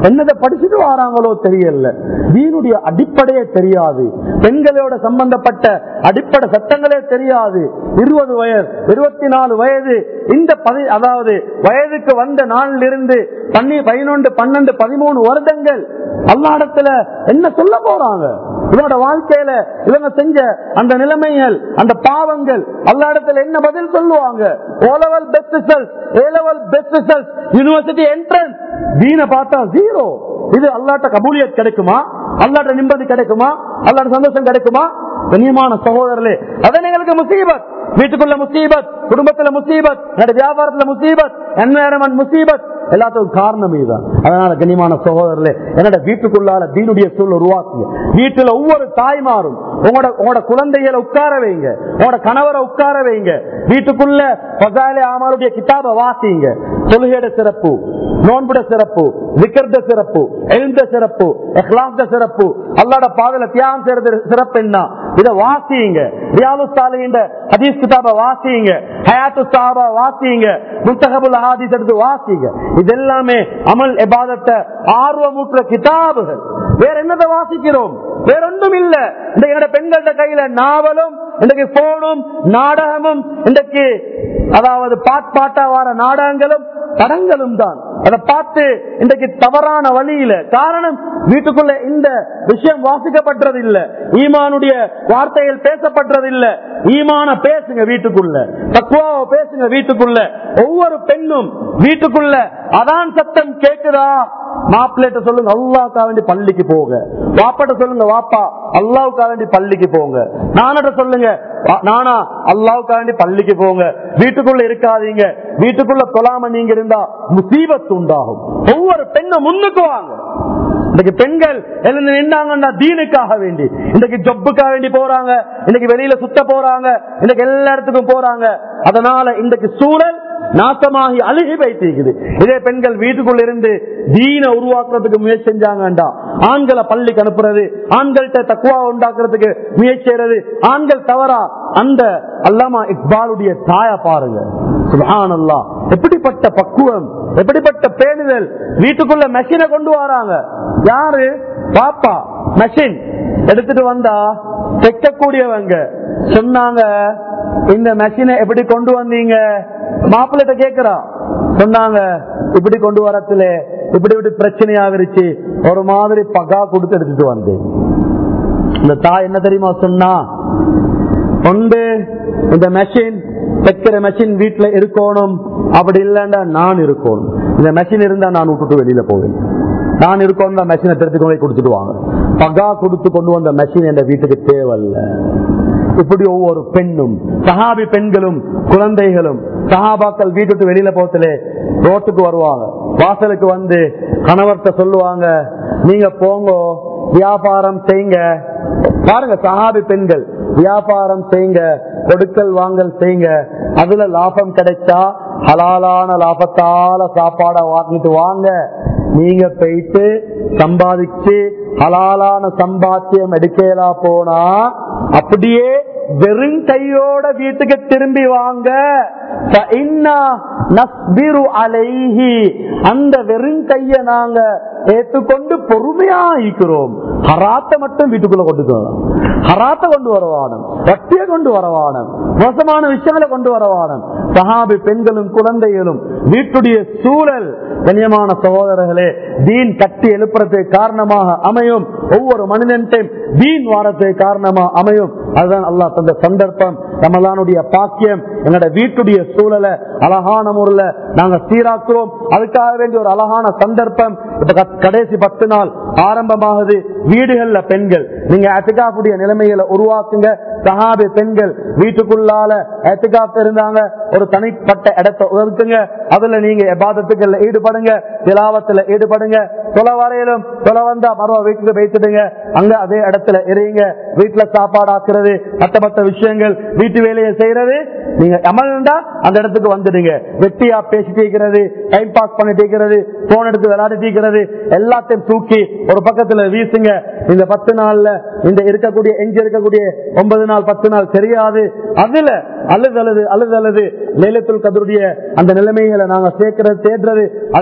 என்னதை படிச்சுட்டு வராங்களோ தெரியல தீனுடைய அடிப்படையே தெரியாது பெண்களோட சம்பந்தப்பட்ட அடிப்படை சட்டங்களே தெரியாது இருபது வயது இருபத்தி நாலு வயது இந்த பதி அதாவது வயதுக்கு வந்த நாளில் இருந்து பன்னி பதினொன்று பன்னெண்டு பதிமூணு வருடங்கள் அல்லாடத்துல என்ன சொல்ல போறாங்க இவனோட வாழ்க்கையில இவங்க செஞ்ச அந்த நிலைமைகள் அந்த பாவங்கள் அல்லாடத்துல என்ன பதில் சொல்லுவாங்க O level best result A level best result university entrance தீன பார்த்தா ஜீரோ இது அல்லாட்ட கபூலியத் கிடைக்குமா அல்லாட்ட நிம்மதி கிடைக்குமா அல்லாட்ட சந்தோஷம் கிடைக்குமா கண்ணியமான சகோதரர்களே அதான் எங்களுக்கு முசீபத் வீட்டுக்குள்ள முசீபத் குடும்பத்துல முசீபத் என்னோட வியாபாரத்துல முசீபத் என்வாரன்மெண்ட் முசீபத் எல்லாத்துக்கும் காரணம் இதுதான் அதனால கண்ணியமான சகோதரர்களே என்னோட வீட்டுக்குள்ளால தீனுடைய சூழல் உருவாக்குங்க வீட்டுல ஒவ்வொரு தாய்மாரும் உங்களோட உங்களோட குழந்தைகளை உட்கார வைங்க உங்களோட கணவரை உட்கார வைங்க வீட்டுக்குள்ள பசாலே ஆமாருடைய கிதாப வாசிங்க தொழுகையோட சிறப்பு நோன்புட சிறப்பு விக்கர்த சிறப்பு எழுந்த சிறப்பு எஹ்லாஸ்த சிறப்பு அல்லாட பாதல தியாகம் செய்யறது சிறப்பு என்ன இத வாசிங்க ரியாலு சாலிகின்ற ஹதீஸ் கிதாப வாசிங்க ஹயாத்து சாபா வாசிங்க முத்தகபுல் ஹாதீஸ் எடுத்து வாசிங்க இது எல்லாமே அமல் எபாதத்தை ஆர்வமூற்ற கிதாபுகள் வேற என்னதை வாசிக்கிறோம் வேற ஒன்றும் இல்ல இந்த என்னோட பெண்களோட கையில நாவலும் இன்றைக்கு போனும் நாடகமும் இன்றைக்கு அதாவது பாட் பாட்டா வர நாடகங்களும் படங்களும் தான் அதை பார்த்து இன்றைக்கு தவறான வழியில காரணம் வீட்டுக்குள்ள இந்த விஷயம் வாசிக்கப்பட்டது இல்ல ஈமானுடைய வார்த்தைகள் பேசப்பட்டது இல்ல ஈமான பேசுங்க வீட்டுக்குள்ள தக்குவாவை பேசுங்க வீட்டுக்குள்ள ஒவ்வொரு பெண்ணும் வீட்டுக்குள்ள அதான் சத்தம் கேக்குதா மாப்பிள்ளைட்ட சொல்லுங்க அல்லாவுக்கா வேண்டி பள்ளிக்கு போங்க வாப்பாட்ட சொல்லுங்க வாப்பா அல்லாவுக்கா வேண்டி பள்ளிக்கு போங்க நானட்ட சொல்லுங்க வா- நானா அல்லாவுக்கா வேண்டி பள்ளிக்கு போங்க வீட்டுக்குள்ள இருக்காதீங்க வீட்டுக்குள்ள தொழாம நீங்க இருந்தா முசீபத்து உண்டாகும் ஒவ்வொரு பெண்ணும் முன்னுக்கு வாங்க இன்னைக்கு பெண்கள் எழுந்து நின்றாங்கன்னா தீனுக்காக வேண்டி இன்னைக்கு ஜப்புக்காக வேண்டி போறாங்க இன்னைக்கு வெளியில சுத்த போறாங்க இன்னைக்கு எல்லா இடத்துக்கும் போறாங்க அதனால இன்றைக்கு சூழல் நாசமாகி அழுகி வைத்திருக்குது இதே பெண்கள் வீட்டுக்குள்ள இருந்து தீன உருவாக்குறதுக்கு முயற்சி செஞ்சாங்கண்டா ஆண்களை பள்ளிக்கு அனுப்புறது ஆண்கள்கிட்ட தக்குவா உண்டாக்குறதுக்கு முயற்சி செய்யறது ஆண்கள் தவறா அந்த அல்லாமா இக்பாலுடைய தாய பாருங்க சுபஹானல்லா எப்படிப்பட்ட பக்குவம் எப்படிப்பட்ட பேணுதல் வீட்டுக்குள்ள மெஷினை கொண்டு வராங்க யாரு பாப்பா மெஷின் எடுத்துட்டு வந்தா தைக்கக்கூடியவங்க சொன்னாங்க இந்த மெஷினை எப்படி கொண்டு வந்தீங்க மாப்பிள்ளைகிட்ட கேக்குறா சொன்னாங்க இப்படி கொண்டு வரத்துல இப்படி இப்படி பிரச்சனையாவிருச்சு ஒரு மாதிரி பகா கொடுத்து எடுத்துட்டு வந்தேன் இந்த தாய் என்ன தெரியுமா சொன்னா ஒன்று இந்த மெஷின் தைக்கிற மெஷின் வீட்டுல இருக்கணும் அப்படி இல்லைன்னா நான் இருக்கணும் இந்த மெஷின் இருந்தா நான் விட்டுட்டு வெளியில போவேன் நான் இருக்கணும் தான் மெஷினை திருத்தி கொண்டு போய் கொடுத்துட்டு வாங்க பகா கொடுத்து கொண்டு வந்த மெஷின் என் வீட்டுக்கு தேவையில்ல இப்படி ஒவ்வொரு பெண்ணும் சஹாபி பெண்களும் குழந்தைகளும் சஹாபாக்கள் வீட்டுக்கு வெளியில போகத்திலே ரோட்டுக்கு வருவாங்க வாசலுக்கு வந்து கணவர்கிட்ட சொல்லுவாங்க நீங்க போங்க வியாபாரம் செய்யுங்க பாருங்க சஹாபி பெண்கள் வியாபாரம் செய்யுங்க கொடுக்கல் வாங்கல் செய்யுங்க அதுல லாபம் கிடைச்சா ஹலாலான லாபத்தால சாப்பாட வாங்கிட்டு வாங்க நீங்க போயிட்டு சம்பாதிச்சு ஹலாலான சம்பாத்தியம் எடுக்கலா போனா அப்படியே வெறும் கையோட வீட்டுக்கு திரும்பி வாங்க فإنا نصبر عليه. அந்த வெறும் கைய நாங்க ஏற்றுக்கொண்டு பொறுமையா இருக்கிறோம் ஹராத்த மட்டும் வீட்டுக்குள்ள கொண்டு வரலாம் ஹராத்த கொண்டு வரவானம் வட்டிய கொண்டு வரவானம் மோசமான விஷயங்களை கொண்டு வரவானம் சஹாபி பெண்களும் குழந்தைகளும் வீட்டுடைய சூழல் கண்ணியமான சகோதரர்களே தீன் கட்டி எழுப்புறதுக்கு காரணமாக அமையும் ஒவ்வொரு மனிதன்டையும் தீன் வாரத்துக்கு காரணமா அமையும் அதுதான் அல்லாஹ் தந்த சந்தர்ப்பம் ரமலானுடைய பாக்கியம் எங்களோட வீட்டுடைய சூழலை அழகான முறையில நாங்க சீராக்குறோம் அதுக்காக வேண்டிய ஒரு அழகான சந்தர்ப்பம் இப்ப க- கடைசி பத்து நாள் ஆரம்பமாகுது வீடுகள்ல பெண்கள் நீங்க அத்திகாப்புடைய நிலைமைகளை உருவாக்குங்க சஹாபி பெண்கள் வீட்டுக்குள்ளால எத்துக்காப்பு இருந்தாங்க ஒரு தனிப்பட்ட இடத்தை ஒதுக்குங்க அதுல நீங்க எபாதத்துக்கள்ல ஈடுபடுங்க திலாவத்துல ஈடுபடுங்க தொலை வரையிலும் தொலை வந்தா மறுவ வீட்டுக்கு வைத்துடுங்க அங்க அதே இடத்துல எறியுங்க வீட்டுல சாப்பாடு ஆக்குறது மத்த மத்த விஷயங்கள் வீட்டு வேலையை செய்யறது நீங்க அமல்ண்டா அந்த இடத்துக்கு வந்துடுங்க வெட்டியா பேசிட்டு இருக்கிறது டைம் பாஸ் பண்ணிட்டு இருக்கிறது போன் எடுத்து விளையாடிட்டு இருக்கிறது எல்லாத்தையும் தூக்கி ஒரு பக்கத்துல வீசுங்க இந்த பத்து நாள்ல இந்த இருக்கக்கூடிய எஞ்சி இருக்கக்கூடிய ஒன்பது நாள் பத்து நாள் தெரியாது அதுல அழுதழுது அழுதழுது லேலத்துல் கதருடைய அந்த நிலைமைகளை நாங்க சேர்க்கிறது தேடுறது அதே மாதிரி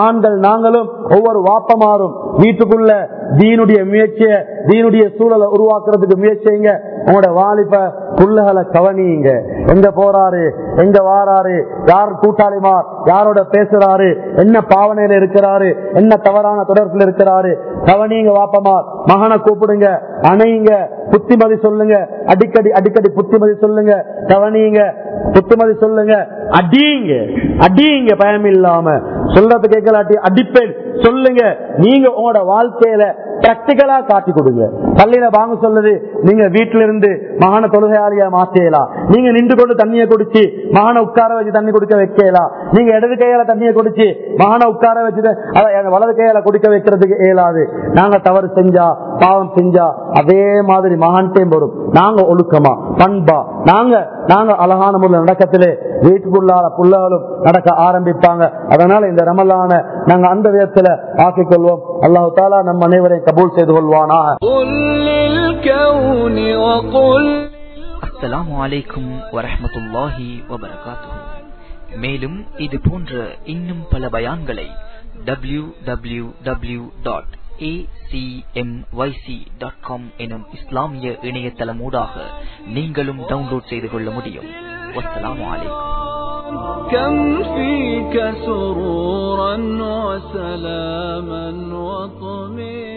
ஆண்கள் நாங்களும் ஒவ்வொரு வாப்பமாறும் வீட்டுக்குள்ள தீனுடைய முயற்சிய தீனுடைய சூழலை உருவாக்குறதுக்கு முயற்சிங்க உங்களோட வாலிப புள்ளைகளை கவனிங்க எங்க போறாரு எங்க வாராரு யார் கூட்டாளிமார் யாரோட பேசுறாரு என்ன பாவனையில இருக்கிறாரு என்ன தவறான தொடர்பில் இருக்கிறாரு கவனிங்க வாப்பமார் மகனை கூப்பிடுங்க அணையுங்க புத்திமதி சொல்லுங்க அடிக்கடி அடிக்கடி புத்திமதி சொல்லுங்க கவனிங்க புத்திமதி சொல்லுங்க அடியுங்க அடியுங்க பயம் இல்லாம சொல்றது கேட்கலாட்டி அடிப்பேன் சொல்லுங்க நீங்க உங்களோட வாழ்க்கையில பிராக்டிகலா காட்டி கொடுங்க பள்ளியில வாங்க சொல்லுது நீங்க வீட்டில இருந்து மகான தொழுகையாளியா மாத்தலாம் நீங்க நின்று கொண்டு தண்ணியை குடிச்சு மகான உட்கார வச்சு தண்ணி குடிக்க வைக்கலாம் நீங்க இடது கையால தண்ணியை குடிச்சு மகான உட்கார வச்சு அதை எங்க வலது கையால குடிக்க வைக்கிறதுக்கு இயலாது நாங்க தவறு செஞ்சா பாவம் செஞ்சா அதே மாதிரி மகான்டையும் வரும் நாங்க ஒழுக்கமா பண்பா நாங்க நாங்க அழகான முறையில் நடக்கத்திலே வீட்டுக்குள்ளால புள்ளகளும் நடக்க ஆரம்பிப்பாங்க அதனால இந்த ரமலான நாங்க அந்த விதத்துல ஆக்கிக் கொள்வோம் அல்லாஹு தாலா நம் அனைவரை கபூல் செய்து கொள்வானா قل للكون وقل அஸ்ஸலாமு அலைக்கும் வரஹ்மத்துல்லாஹி வபரகாத்துஹு மேலும் இது போன்ற இன்னும் பல பயான்களை W W W dot dot com எனும் இஸ்லாமிய இணையதளமூடாக நீங்களும் டவுன்லோட் செய்து கொள்ள முடியும் வஸ்ஸலாமு அலைக்கும் كم فيك سرورا وسلاما وطمئنا